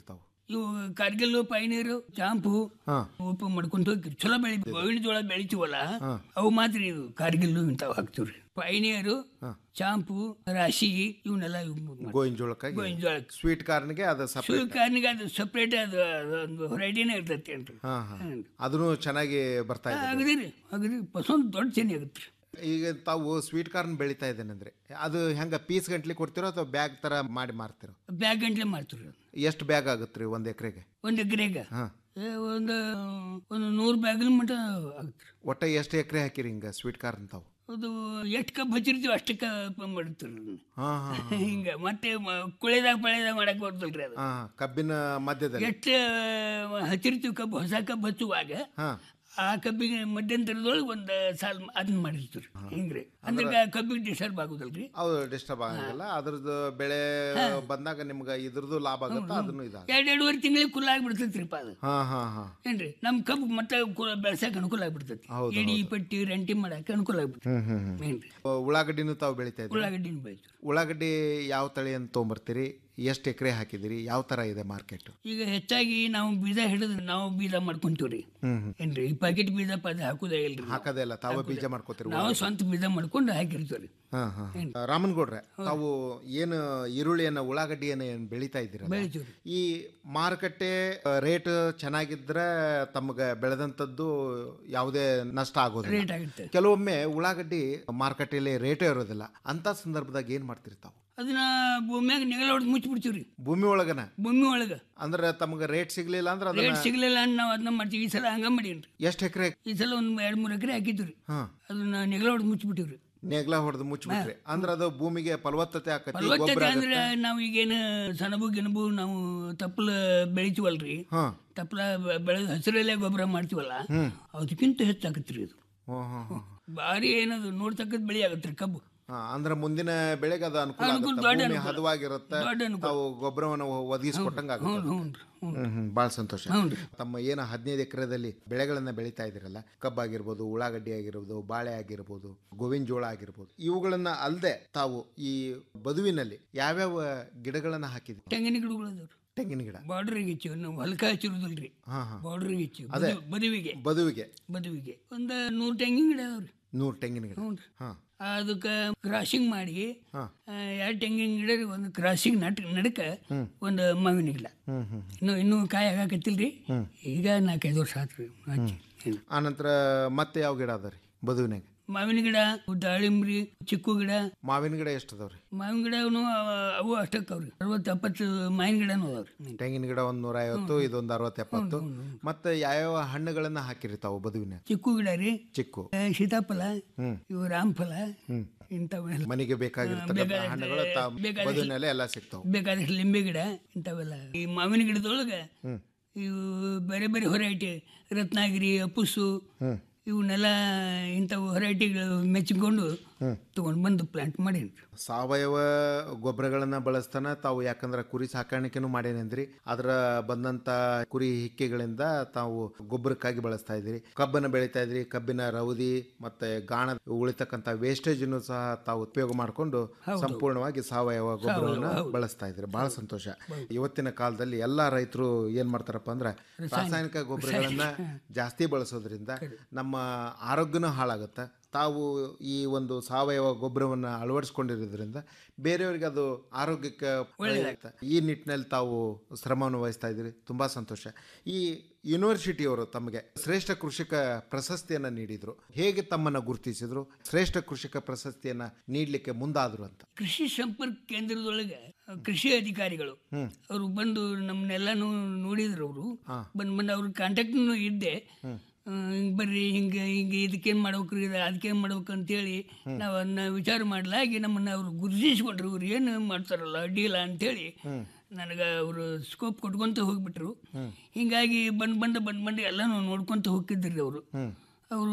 Speaker 3: ಇವು ಕಾರ್ಗಿಲ್ ಪೈನೀರು ಚಾಂಪು
Speaker 2: ಹಾ.
Speaker 3: ಉಪ್ಪು ಮಾಡ್ಕೊಂಡು ಹೋಗ್ತೀವಿ ಚಲೋ ಬೆಳಿ ಗೋವಿನ ಜೋಳ ಬೆಳಿತೀವಲ್ಲ
Speaker 2: ಹಾ.
Speaker 3: ಅವು ಮಾತ್ರ ಇದು ಕಾರ್ಗಿಲ್ಲು ಇಂಥವು ಹಾಕ್ತೀವ್ರಿ ಪೈನಿಯರು ಚಾಂಪು ರಾಶಿ ಇವನ್ನೆಲ್ಲ
Speaker 2: ಗೋವಿನ ಜೋಳಕ್ಕಾಗಿ
Speaker 3: ಗೋವಿನ ಜೋಳಕ್ಕೆ
Speaker 2: ಸ್ವೀಟ್ ಕಾರ್ನ್ಗೆ ಅದು ಸಪ್ರೇಟ್
Speaker 3: ಕಾರ್ನಿಗೆ ಅದು ಸಪ್ರೇಟ್ ಅದು ಅದೊಂದು ವೆರೈಟಿನೇ ಇರ್ತೈತಿ ಅಂತ
Speaker 2: ಹಾ ಹಾ ಅದನ್ನು ಚೆನ್ನಾಗಿ ಬರ್ತಾ ಇದೆ
Speaker 3: ಅಗದಿರಿ ಅಗದಿ ಪಸಂದ್ ದೊಡ್ಡ ಚೆನ್ನಾಗಿ ಆಗುತ್ತೆ
Speaker 2: ಈಗ ತಾವು ಸ್ವೀಟ್ ಕಾರ್ನ್ ಬೆಳಿತಾ ಇದ್ದೇನೆ ಅಂದ್ರೆ ಅದು ಹೆಂಗ ಪೀಸ್ ಗಂಟ್ಲಿ ಕೊಡ್ತಿರೋ ಅಥವಾ ಬ್ಯಾಗ್ ತರ ಮಾಡಿ ಮಾರ್ತಿರೋ
Speaker 3: ಬ್ಯಾಗ್ ಗಂಟ್ಲೆ ಮಾಡ್ತೀವಿ
Speaker 2: ಎಷ್ಟು ಬ್ಯಾಗ್ ಆಗುತ್ತೆ ರೀ ಒಂದ್ ಎಕರೆಗೆ
Speaker 3: ಒಂದು ಎಕರೆಗೆ
Speaker 2: ಹಾ
Speaker 3: ಒಂದು ಒಂದು ನೂರು ಬ್ಯಾಗಿನ ಮಟ್ಟ ಆಗುತ್ತೆ
Speaker 2: ಒಟ್ಟ ಎಷ್ಟು ಎಕರೆ ಹಾಕಿರಿ ಹಿಂಗ ಸ್ವೀಟ್ ಕಾರ್ನ್ ತಾವು
Speaker 3: ಅದು ಎಷ್ಟು ಕಪ್ ಹಚ್ಚಿರ್ತೀವಿ ಅಷ್ಟು ಕಪ್ ಮಾಡ್ತೀವಿ
Speaker 2: ಹಾ ಹಾ
Speaker 3: ಹಿಂಗ ಮತ್ತೆ ಮ- ಕುಳೆದಾಗ ಪಳೆದಾಗ ಮಾಡಕ್ ಬರ್ತಲ್ರಿ ಅದು
Speaker 2: ಹಾ ಕಬ್ಬಿನ ಮಧ್ಯದಲ್ಲಿ
Speaker 3: ಎಷ್ಟು ಹಚ್ಚಿರ್ತೀವಿ ಕಬ್ಬು ಹೊಸ ಕಬ್ಬು ಹಚ್ಚುವಾಗ
Speaker 2: ಹಾ
Speaker 3: ಆ ಕಬ್ಬಿಗೆ ಮಧ್ಯಂತರದೊಳಗೆ ಒಂದು ಸಾಲ್ ಅದನ್ನ ಮಾಡಿರ್ತೀವಿ ಹಿಂಗ್ರಿ ಅಂದ್ರೆ ಕಬ್ಬಿಗೆ ಡಿಸ್ಟರ್ಬ್ ಆಗುದಲ್ರಿ
Speaker 2: ಹೌದು ಡಿಸ್ಟರ್ಬ್ ಆಗಲ್ಲ ಅದ್ರದ್ದು ಬೆಳೆ ಬಂದಾಗ ನಿಮ್ಗೆ ಇದ್ರದ್ದು ಲಾಭ ಆಗುತ್ತಾ ಅದನ್ನು ಇದಾಗ
Speaker 3: ಎರಡು ಎರಡೂವರೆ ತಿಂಗಳಿಗೆ ಕುಲ್ಲ ಆಗ್ಬಿಡ್ತೈತ್ರಿಪ್ಪ ಅದು
Speaker 2: ಹಾ ಹಾ ಹಾ
Speaker 3: ಏನ್ರಿ ನಮ್ ಕಬ್ಬು ಮತ್ತೆ ಕುಲ ಬೆಳ್ಸಕ್ ಅನುಕೂಲ ಆಗ್ಬಿಡ್ತೈತಿ
Speaker 2: ಹೌದು,
Speaker 3: ಎಡಿ ಪಟ್ಟಿ ರಂಟಿ ಮಾಡಕ್ಕೆ ಅನುಕೂಲ ಆಗ್ಬಿಡ್ತೈತಿ
Speaker 2: ಹ್ಮ್ ಹ್ಮ್ ಹ್ಮ್
Speaker 3: ಏನ್ರಿ
Speaker 2: ಉಳ್ಳಾಗಡ್ಡಿನೂ ತಾವು ಬೆಳಿತಾ ಇದ್ದೀರಿ
Speaker 3: ಉಳ್ಳಾಗಡ್ಡಿನ ಬೆಳಿತೀವಿ
Speaker 2: ಉಳ್ಳಾಗಡ್ಡಿ ಯಾವ ತಳಿ ಅಂತ ತೊಗೊಂಬರ್ತೀರಿ ಎಷ್ಟು ಎಕರೆ ಹಾಕಿದಿರಿ ಯಾವ ತರ ಇದೆ ಮಾರ್ಕೆಟ್
Speaker 3: ಈಗ ಹೆಚ್ಚಾಗಿ ನಾವು ಬೀಜ ಹಿಡಿದು ನಾವು ಬೀಜ ಮಾಡ್ಕೊಂತೀವ್ರಿ
Speaker 2: ಹ್ಮ್ ಹ್ಮ್
Speaker 3: ಏನ್ರಿ ಈ ಪ್ಯಾಕೆಟ್ ಬೀಜ ಪದ ಹಾಕುದೇ ಇಲ್ರಿ ನಾವು.
Speaker 2: ಹಾಕದೇ ಇಲ್ಲ ತಾವೇ ಬೀಜ ಮಾಡ್ಕೋತೀರಿ
Speaker 3: ನಾವು ಸ್ವಂತ ಬೀಜ ಮಾಡ್ಕೊಂಡು ಹಾಕಿರ್ತೀವ್ರಿ
Speaker 2: ಹಾ ಹಾ ರಾಮನ್ಗೌಡ್ರೆ ತಾವು ಏನು ಈರುಳ್ಳಿಯನ್ನ ಉಳ್ಳಾಗಡ್ಡಿಯನ್ನ ಏನ್ ಬೆಳಿತಾ ಇದ್ದೀರಲ್ಲ
Speaker 3: ಬೆಳಿತೀವ್ರಿ.
Speaker 2: ಈ ಮಾರುಕಟ್ಟೆ ರೇಟ್ ಚೆನ್ನಾಗಿದ್ರೆ ತಮಗೆ ಬೆಳೆದಂಥದ್ದು ಯಾವುದೇ ನಷ್ಟ
Speaker 3: ರೇಟ್
Speaker 2: ಆಗೋದಿಲ್ಲ
Speaker 3: ಆಗುತ್ತೆ
Speaker 2: ಕೆಲವೊಮ್ಮೆ ಉಳ್ಳಾಗಡ್ಡಿ ಮಾರುಕಟ್ಟೆಯಲ್ಲಿ ರೇಟೇ ಇರೋದಿಲ್ಲ ಅಂತ ಸಂದರ್ಭದಾಗ ಏನ್ ಮಾಡ್ತೀರಿ ತಾವು
Speaker 3: ಅದನ್ನ ಭೂಮಿಯಾಗ ನೆಗಲ ಹೊಡೆದು ಮುಚ್ಚಿಬಿಡ್ತೀವ್ರಿ
Speaker 2: ಭೂಮಿ ಒಳಗನ
Speaker 3: ಭೂಮಿ ಒಳಗ
Speaker 2: ಅಂದ್ರೆ ತಮಗೆ ರೇಟ್ ಸಿಗ್ಲಿಲ್ಲ ಅಂದ್ರೆ
Speaker 3: ರೇಟ್
Speaker 2: ಅದನ್ನ
Speaker 3: ಸಿಗ್ಲಿಲ್ಲ ಅಂತ ನಾವು ಅದನ್ನ ಮಾಡ್ತೀವಿ ಈ ಸಲ ಹಂಗ ಮಾಡೀನ್ರಿ
Speaker 2: ಎಷ್ಟು ಎಕರೆ
Speaker 3: ಈ ಸಲ ಒಂದ್ ಎರಡ್ ಮೂರ್ ಎಕರೆ ಹಾಕಿದ್ವಿ
Speaker 2: ಹಾ
Speaker 3: ಅದನ್ನ ನೆಗಲ ಹೊಡೆದು ಮುಚ್ಚಿಬಿಟ್ಟಿವ್ರಿ
Speaker 2: ನೆಗ್ಲ ಹೊಡೆದು ಮುಚ್ಚಿಬಿಟ್ರಿ ಅಂದ್ರೆ ಅದು ಭೂಮಿಗೆ ಫಲವತ್ತತೆ ಆಕತಿ ಗೊಬ್ಬರ
Speaker 3: ಫಲವತ್ತತೆ ಅಂದ್ರೆ
Speaker 2: ಆಗತ್ತೆ
Speaker 3: ನಾವು ಈಗೇನು ಸಣಬು ಗಿಣಬು ನಾವು ತಪ್ಪಲ ಬೆಳಿತೀವಲ್ರಿ
Speaker 2: ಹಾ
Speaker 3: ತಪ್ಪಲ ಬೆಳೆದ ಹಸಿರಲ್ಲೇ ಗೊಬ್ಬರ ಮಾಡ್ತೀವಲ್ಲ
Speaker 2: ಹ್ಮ್.
Speaker 3: ಅದಕ್ಕಿಂತ ಹೆಚ್ಚಾಗತ್ರಿ ಇದು
Speaker 2: ಹ್ಮ್, ಹ್ಮ್, ಹ್ಮ್.
Speaker 3: ಭಾರಿ ಏನದು ನೋಡ್ತಕ್ಕದ್ ಬೆಳಿ ಆಗತ್ರಿ ಕಬ್ಬು
Speaker 2: ಹಾ, ಅಂದ್ರೆ ಮುಂದಿನ ಬೆಳೆಗೆ ಅದು ಅನುಕೂಲ
Speaker 3: ಅನುಕೂಲ,
Speaker 2: ಆಗುತ್ತೆ.
Speaker 3: ದೊಡ್ಡ
Speaker 2: ಭೂಮಿ
Speaker 3: ಅನುಕೂಲ.
Speaker 2: ಹದವಾಗಿರುತ್ತೆ
Speaker 3: ದೊಡ್ಡ ಅನುಕೂಲ.
Speaker 2: ತಾವು ಗೊಬ್ಬರವನ್ನು ಒದಗಿಸ್ಕೊಟ್ಟಂಗ ಆಗುತ್ತೆ ಹ್ಮ್ ಹ್ಮ್ ಭಾಳ ಸಂತೋಷ ತಮ್ಮ ಏನು ಹದಿನೈದು ಎಕರೆದಲ್ಲಿ ಬೆಳೆಗಳನ್ನ ಬೆಳೀತಾ ಇದ್ದೀರಲ್ಲ ಕಬ್ಬಾಗಿರ್ಬೋದು ಉಳ್ಳಾಗಡ್ಡಿ ಆಗಿರ್ಬೋದು ಬಾಳೆ ಆಗಿರ್ಬೋದು ಗೋವಿನ ಜೋಳ ಆಗಿರ್ಬೋದು ಇವುಗಳನ್ನ ಅಲ್ಲದೆ ತಾವು ಈ ಬದುವಿನಲ್ಲಿ ಯಾವ್ಯಾವ ಗಿಡಗಳನ್ನ ಹಾಕಿದ್ರಿ
Speaker 3: ತೆಂಗಿನ ಗಿಡಗಳು ಅದಾವ್ರಿ
Speaker 2: ತೆಂಗಿನ ಗಿಡ
Speaker 3: ಬಾರ್ಡರ್ಗೆ ಹೆಚ್ಚು ನಾವು ಹೊಲಕ ಹಚ್ಚಿರುದಿಲ್ರಿ
Speaker 2: ಹಾ ಹಾ
Speaker 3: ಬಾರ್ಡರ್ಗೆ ಹೆಚ್ಚು
Speaker 2: ಅದೇ.
Speaker 3: ಬದು- ಬದುವಿಗೆ
Speaker 2: ಬದುವಿಗೆ
Speaker 3: ಬದುವಿಗೆ ಒಂದ ನೂರು ತೆಂಗಿನ ಗಿಡ ಅದಾವ್ರಿ
Speaker 2: ನೂರು ತೆಂಗಿನ ಗಿಡ
Speaker 3: ಹ್ಞೂನ್ರಿ.
Speaker 2: ಹಾ
Speaker 3: ಅದಕ್ಕೆ ಕ್ರಾಸಿಂಗ್ ಮಾಡಿ
Speaker 2: ಹಾ.
Speaker 3: ಎರಡು ತೆಂಗಿನ ಗಿಡ ಒಂದು ಕ್ರಾಸಿಂಗ್ ನಟ್ ನಡಕ
Speaker 2: ಹ್ಮ್.
Speaker 3: ಒಂದು ಮಾವಿನ ಗಿಡ
Speaker 2: ಹ್ಮ್ ಹ್ಮ್
Speaker 3: ಇನ್ನು ಇನ್ನೂ ಕಾಯಿ ಆಗಾಕತ್ತಿಲ್ರಿ
Speaker 2: ಹ್ಮ್.
Speaker 3: ಈಗ ನಾಲ್ಕೈದು ವರ್ಷ ಆತ್ರಿ ಹಚ್ಚಿ
Speaker 2: ಆನಂತರ ಮತ್ತೆ ಯಾವ ಗಿಡ ಅದಾರಿ ಬದುವಿನಾಗ
Speaker 3: ಮಾವಿನ ಗಿಡ ದಾಳಿಂಬ್ರಿ ಚಿಕ್ಕು ಗಿಡ
Speaker 2: ಮಾವಿನ ಗಿಡ ಎಷ್ಟು ಅದಾವ್ರಿ
Speaker 3: ಮಾವಿನ ಗಿಡನು ಅವು ಅಷ್ಟಕ್ಕವ್ರಿ ಅರವತ್ತು ಎಪ್ಪತ್ತು ಮಾವಿನ ಗಿಡನೂ ಅದಾವ್ರಿ
Speaker 2: ತೆಂಗಿನ ಗಿಡ ಒಂದ್ ನೂರ ಐವತ್ತು ಇದೊಂದು ಅರವತ್ತು ಎಪ್ಪತ್ತು ಮತ್ತೆ ಯಾವ್ಯಾವ ಹಣ್ಣುಗಳನ್ನ ಹಾಕಿರಿ ತಾವು ಬದುವಿನ
Speaker 3: ಚಿಕ್ಕು ಗಿಡ ರೀ
Speaker 2: ಚಿಕ್ಕು
Speaker 3: ಆ, ಸೀತಾಫಲ
Speaker 2: ಹ್ಮ್
Speaker 3: ಇವು ರಾಮಫಲ
Speaker 2: ಹ್ಮ್
Speaker 3: ಇಂಥವೆಲ್ಲ
Speaker 2: ಮನೆಗೆ ಬೇಕಾಗಿರ್ತಕ್ಕಂಥ
Speaker 3: ಬೇಕಾದಷ್ಟು-
Speaker 2: ಹಣ್ಣುಗಳು ತಾ-
Speaker 3: ಬೇಕಾದಷ್ಟು-
Speaker 2: ಬದುವಿನಲ್ಲೇ ಎಲ್ಲ ಸಿಗ್ತಾವ
Speaker 3: ಬೇಕಾದಷ್ಟು ಲಿಂಬೆ ಗಿಡ ಇಂಥವೆಲ್ಲ ಈ ಮಾವಿನ ಗಿಡದೊಳಗೆ
Speaker 2: ಹ್ಮ್
Speaker 3: ಇವು ಬೇರೆ ಬೇರೆ ಹೊರೈಟಿ ರತ್ನಾಗಿರಿ ಅಪ್ಪುಸು
Speaker 2: ಹ್ಮ್
Speaker 3: ಇವನ್ನೆಲ್ಲ ಇಂಥವು ಹೊರೈಟಿಗಳು ಮೆಚ್ಚಿಕೊಂಡು
Speaker 2: ಹ್ಮ್.
Speaker 3: ತಗೊಂಡು ಬಂದು ಪ್ಲಾಂಟ್ ಮಾಡೀನಿ
Speaker 2: ಸಾವಯವ ಗೊಬ್ಬರಗಳನ್ನ ಬಳಸ್ತಾನ ತಾವು ಯಾಕಂದ್ರೆ ಕುರಿ ಸಾಕಾಣಿಕೆನೂ ಮಾಡೇನಂದ್ರಿ ಅದರ ಬಂದಂತ ಕುರಿ ಹಿಕ್ಕೆಗಳಿಂದ ತಾವು ಗೊಬ್ಬರಕ್ಕಾಗಿ ಬಳಸ್ತಾ ಇದ್ರಿ ಕಬ್ಬನ್ನ ಬೆಳಿತಾ ಇದ್ರಿ ಕಬ್ಬಿನ ರವದಿ ಮತ್ತೆ ಗಾಣ ಉಳಿತಕ್ಕಂತ ವೇಸ್ಟೇಜ್ ಸಹ ತಾವು ಉಪಯೋಗ ಮಾಡಿಕೊಂಡು ಸಂಪೂರ್ಣವಾಗಿ ಸಾವಯವ ಗೊಬ್ಬರವನ್ನ ಬಳಸ್ತಾ ಇದ್ರಿ ಬಹಳ ಸಂತೋಷ ಇವತ್ತಿನ ಕಾಲದಲ್ಲಿ ಎಲ್ಲಾ ರೈತರು ಏನ್ ಮಾಡ್ತಾರಪ್ಪ ಅಂದ್ರೆ ರಾಸಾಯನಿಕ ಗೊಬ್ಬರಗಳನ್ನ ಜಾಸ್ತಿ ಬಳಸೋದ್ರಿಂದ ನಮ್ಮ ಆರೋಗ್ಯನೂ ಹಾಳಾಗುತ್ತೆ ತಾವು ಈ ಒಂದು ಸಾವಯವ ಗೊಬ್ಬರವನ್ನು ಅಳವಡಿಸ್ಕೊಂಡಿರೋದ್ರಿಂದ ಬೇರೆಯವರಿಗೆ ಅದು ಆರೋಗ್ಯಕ್ಕೆ ಒಳ್ಳೆಯದಾಗ್ತದೆ ಈ ನಿಟ್ಟಿನಲ್ಲಿ ತಾವು ಶ್ರಮವನ್ನು ವಹಿಸ್ತಾ ಇದ್ದೀರಿ ತುಂಬಾ ಸಂತೋಷ ಈ ಯೂನಿವರ್ಸಿಟಿಯವರು ತಮಗೆ ಶ್ರೇಷ್ಠ ಕೃಷಿಕ ಪ್ರಶಸ್ತಿಯನ್ನ ನೀಡಿದ್ರು ಹೇಗೆ ತಮ್ಮನ್ನ ಗುರುತಿಸಿದ್ರು ಶ್ರೇಷ್ಠ ಕೃಷಿಕ ಪ್ರಶಸ್ತಿಯನ್ನ ನೀಡಲಿಕ್ಕೆ ಮುಂದಾದ್ರು ಅಂತ
Speaker 3: ಕೃಷಿ ಸಂಪರ್ಕ ಕೇಂದ್ರದೊಳಗೆ ಕೃಷಿ ಅಧಿಕಾರಿಗಳು
Speaker 2: ಹ್ಮ್.
Speaker 3: ಅವರು ಬಂದು ನಮ್ಮನ್ನೆಲ್ಲಾನು ನೋಡಿದ್ರು ಅವರು
Speaker 2: ಹಾ.
Speaker 3: ಬಂದು ಬಂದು ಅವ್ರ ಕಾಂಟ್ಯಾಕ್ಟ್ನು ಇದ್ದೆ
Speaker 2: ಹ್ಮ್.
Speaker 3: ಆ, ಹಿಂಗ್ ಬರ್ರಿ ಹಿಂಗೆ ಹಿಂಗೆ ಇದಕ್ಕೇನು ಮಾಡ್ಬೇಕ್ರಿ ಇದು ಅದಕ್ಕೇನು ಮಾಡ್ಬೇಕು ಅಂತೇಳಿ ನಾವು ಅದನ್ನ ವಿಚಾರ ಮಾಡಲಾಗಿ ನಮ್ಮನ್ನ ಅವರು ಗುರುತಿಸ್ಕೊಂಡ್ರು ಇವ್ರು ಏನು ಮಾಡ್ತಾರಲ್ಲ ಅಡ್ಡಿಲ್ಲ ಅಂತೇಳಿ
Speaker 2: ಹ್ಮ್.
Speaker 3: ನನಗೆ ಅವರು ಸ್ಕೋಪ್ ಕೊಟ್ಕೊಂತ ಹೋಗ್ಬಿಟ್ರು
Speaker 2: ಹ್ಮ್.
Speaker 3: ಹಿಂಗಾಗಿ ಬಂದು ಬಂದು ಬಂದು ಬಂದು ಎಲ್ಲನೂ ನೋಡ್ಕೊಂತ ಹೋಗ್ತಿದ್ರಿ ಅವರು
Speaker 2: ಹ್ಮ್.
Speaker 3: ಅವರು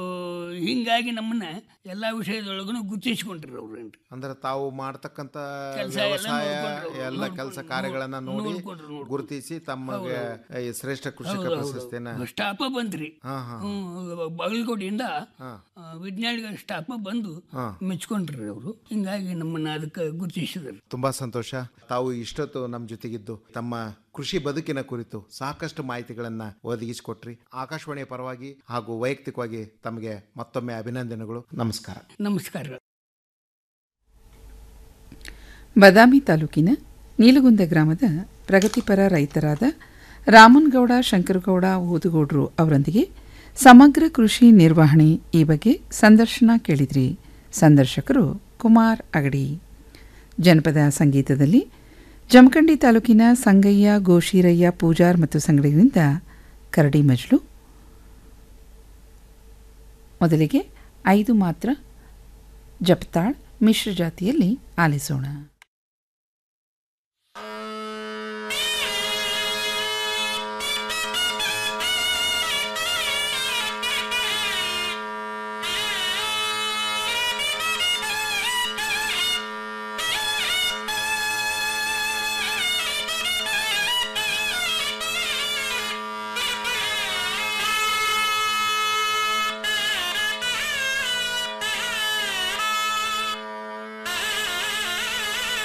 Speaker 3: ಹಿಂಗಾಗಿ ನಮ್ಮನ್ನ ಎಲ್ಲ ವಿಷಯದೊಳಗೂ ಗುರುತಿಸ್ಕೊಂಡ್ರಿ ಅವರು ಏನ್ರಿ
Speaker 2: ಅಂದ್ರೆ ತಾವು ಮಾಡ್ತಕ್ಕಂತ
Speaker 3: ಕೆಲ್ಸ ಎಲ್ಲ
Speaker 2: ವ್ಯವಸಾಯ
Speaker 3: ನೋಡ್ಕೊಂಡ್ರು,
Speaker 2: ಎಲ್ಲ
Speaker 3: ನೋಡ್ಕೊಂಡ್ರು,
Speaker 2: ಕೆಲಸ ಕಾರ್ಯಗಳನ್ನ ನೋಡಿ
Speaker 3: ನೋಡ್ಕೊಂಡ್ರು, ನೋಡ್ಕೊಂಡ್ರು.
Speaker 2: ಗುರುತಿಸಿ ತಮಗೆ ಈ ಶ್ರೇಷ್ಠ ಕೃಷಿಕ
Speaker 3: ಹೌದು, ಹೌದು.
Speaker 2: ಪ್ರಶಸ್ತಿಯನ್ನ
Speaker 3: ಸ್ಟಾಪ ಬಂತ್ರಿ
Speaker 2: ಹಾ ಹಾ
Speaker 3: ಹ್ಮ್, ಬಾಗಲಕೋಟೆಯಿಂದ
Speaker 2: ಹಾ.
Speaker 3: ಆ, ವಿಜ್ಞಾನಿಗಳ ಸ್ಟಾಪ ಬಂದು
Speaker 2: ಹಾ.
Speaker 3: ಮೆಚ್ಕೊಂಡ್ರಿ ಅವರು ಹಿಂಗಾಗಿ ನಮ್ಮನ್ನ ಅದಕ್ಕೆ ಗುರುತಿಸಿದ್ರು
Speaker 2: ತುಂಬಾ ಸಂತೋಷ ತಾವು ಇಷ್ಟೊತ್ತು ನಮ್ಮ ಜೊತೆಗಿದ್ದು ತಮ್ಮ ಕೃಷಿ ಬದುಕಿನ ಕುರಿತು ಸಾಕಷ್ಟು ಮಾಹಿತಿಗಳನ್ನು ಒದಗಿಸಿಕೊಟ್ರಿ ಆಕಾಶವಾಣಿಯ ಪರವಾಗಿ ಹಾಗೂ ವೈಯಕ್ತಿಕವಾಗಿ ತಮಗೆ ಮತ್ತೊಮ್ಮೆ ಅಭಿನಂದನೆಗಳು ನಮಸ್ಕಾರ
Speaker 3: ನಮಸ್ಕಾರ
Speaker 5: ಬದಾಮಿ ತಾಲೂಕಿನ ನೀಲಗುಂದ ಗ್ರಾಮದ ಪ್ರಗತಿಪರ ರೈತರಾದ ರಾಮನ್ಗೌಡ ಶಂಕರಗೌಡ ಓದುಗೌಡ್ರು ಅವರೊಂದಿಗೆ ಸಮಗ್ರ ಕೃಷಿ ನಿರ್ವಹಣೆ ಈ ಬಗ್ಗೆ ಸಂದರ್ಶನ ಕೇಳಿದ್ರಿ ಸಂದರ್ಶಕರು ಕುಮಾರ್ ಅಗಡಿ ಜನಪದ ಸಂಗೀತದಲ್ಲಿ ಜಮಖಂಡಿ ತಾಲೂಕಿನ ಸಂಗಯ್ಯ ಗೋಶೀರಯ್ಯ ಪೂಜಾರ್ ಮತ್ತು ಸಂಗಡಿಗರಿಂದ ಕರಡಿ ಮಜ್ಲು ಮೊದಲಿಗೆ ಐದು ಮಾತ್ರ ಜಪತಾಳ್ ಮಿಶ್ರ ಜಾತಿಯಲ್ಲಿ ಆಲಿಸೋಣ
Speaker 4: ಆ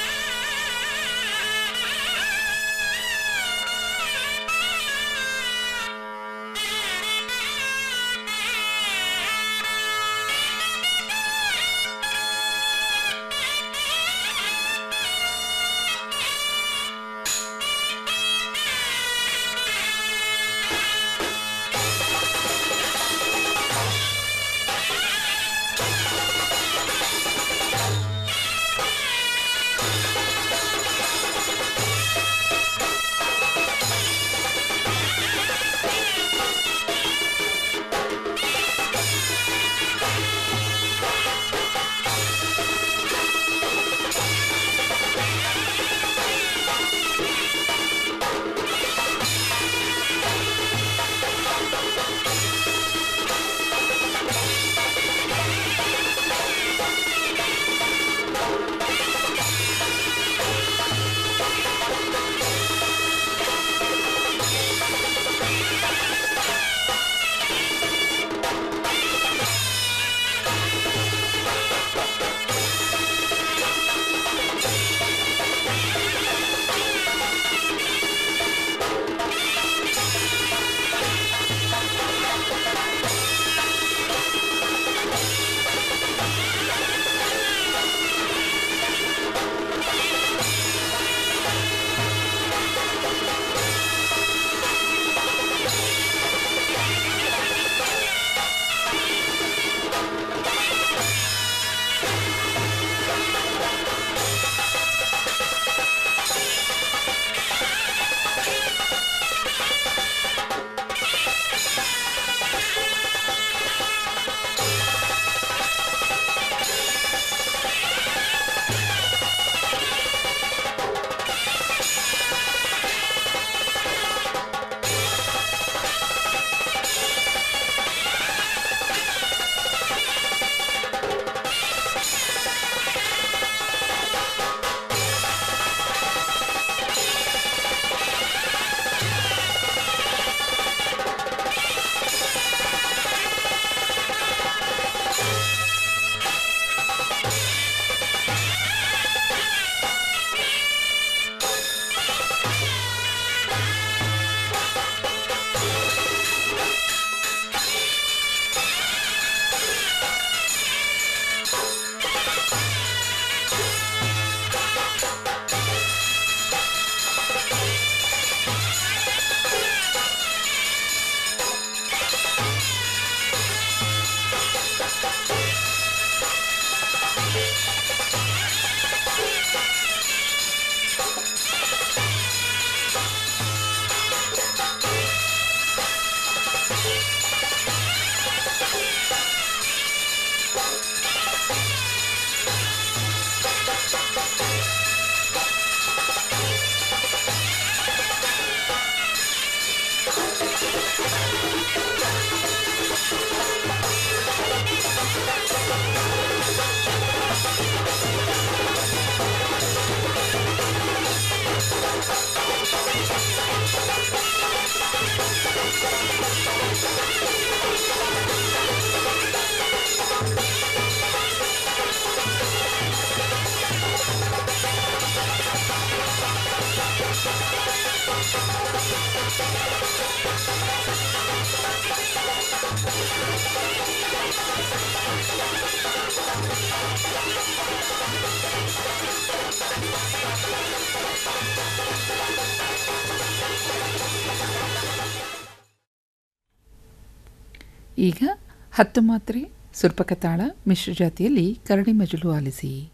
Speaker 5: ಈಗ ಹತ್ತು ಮಾತ್ರೆ ಸುರ್ಪಕ ತಾಳ ಮಿಶ್ರ ಜಾತಿಯಲ್ಲಿ ಕರಡಿ ಮಜಲು ಆಲಿಸಿ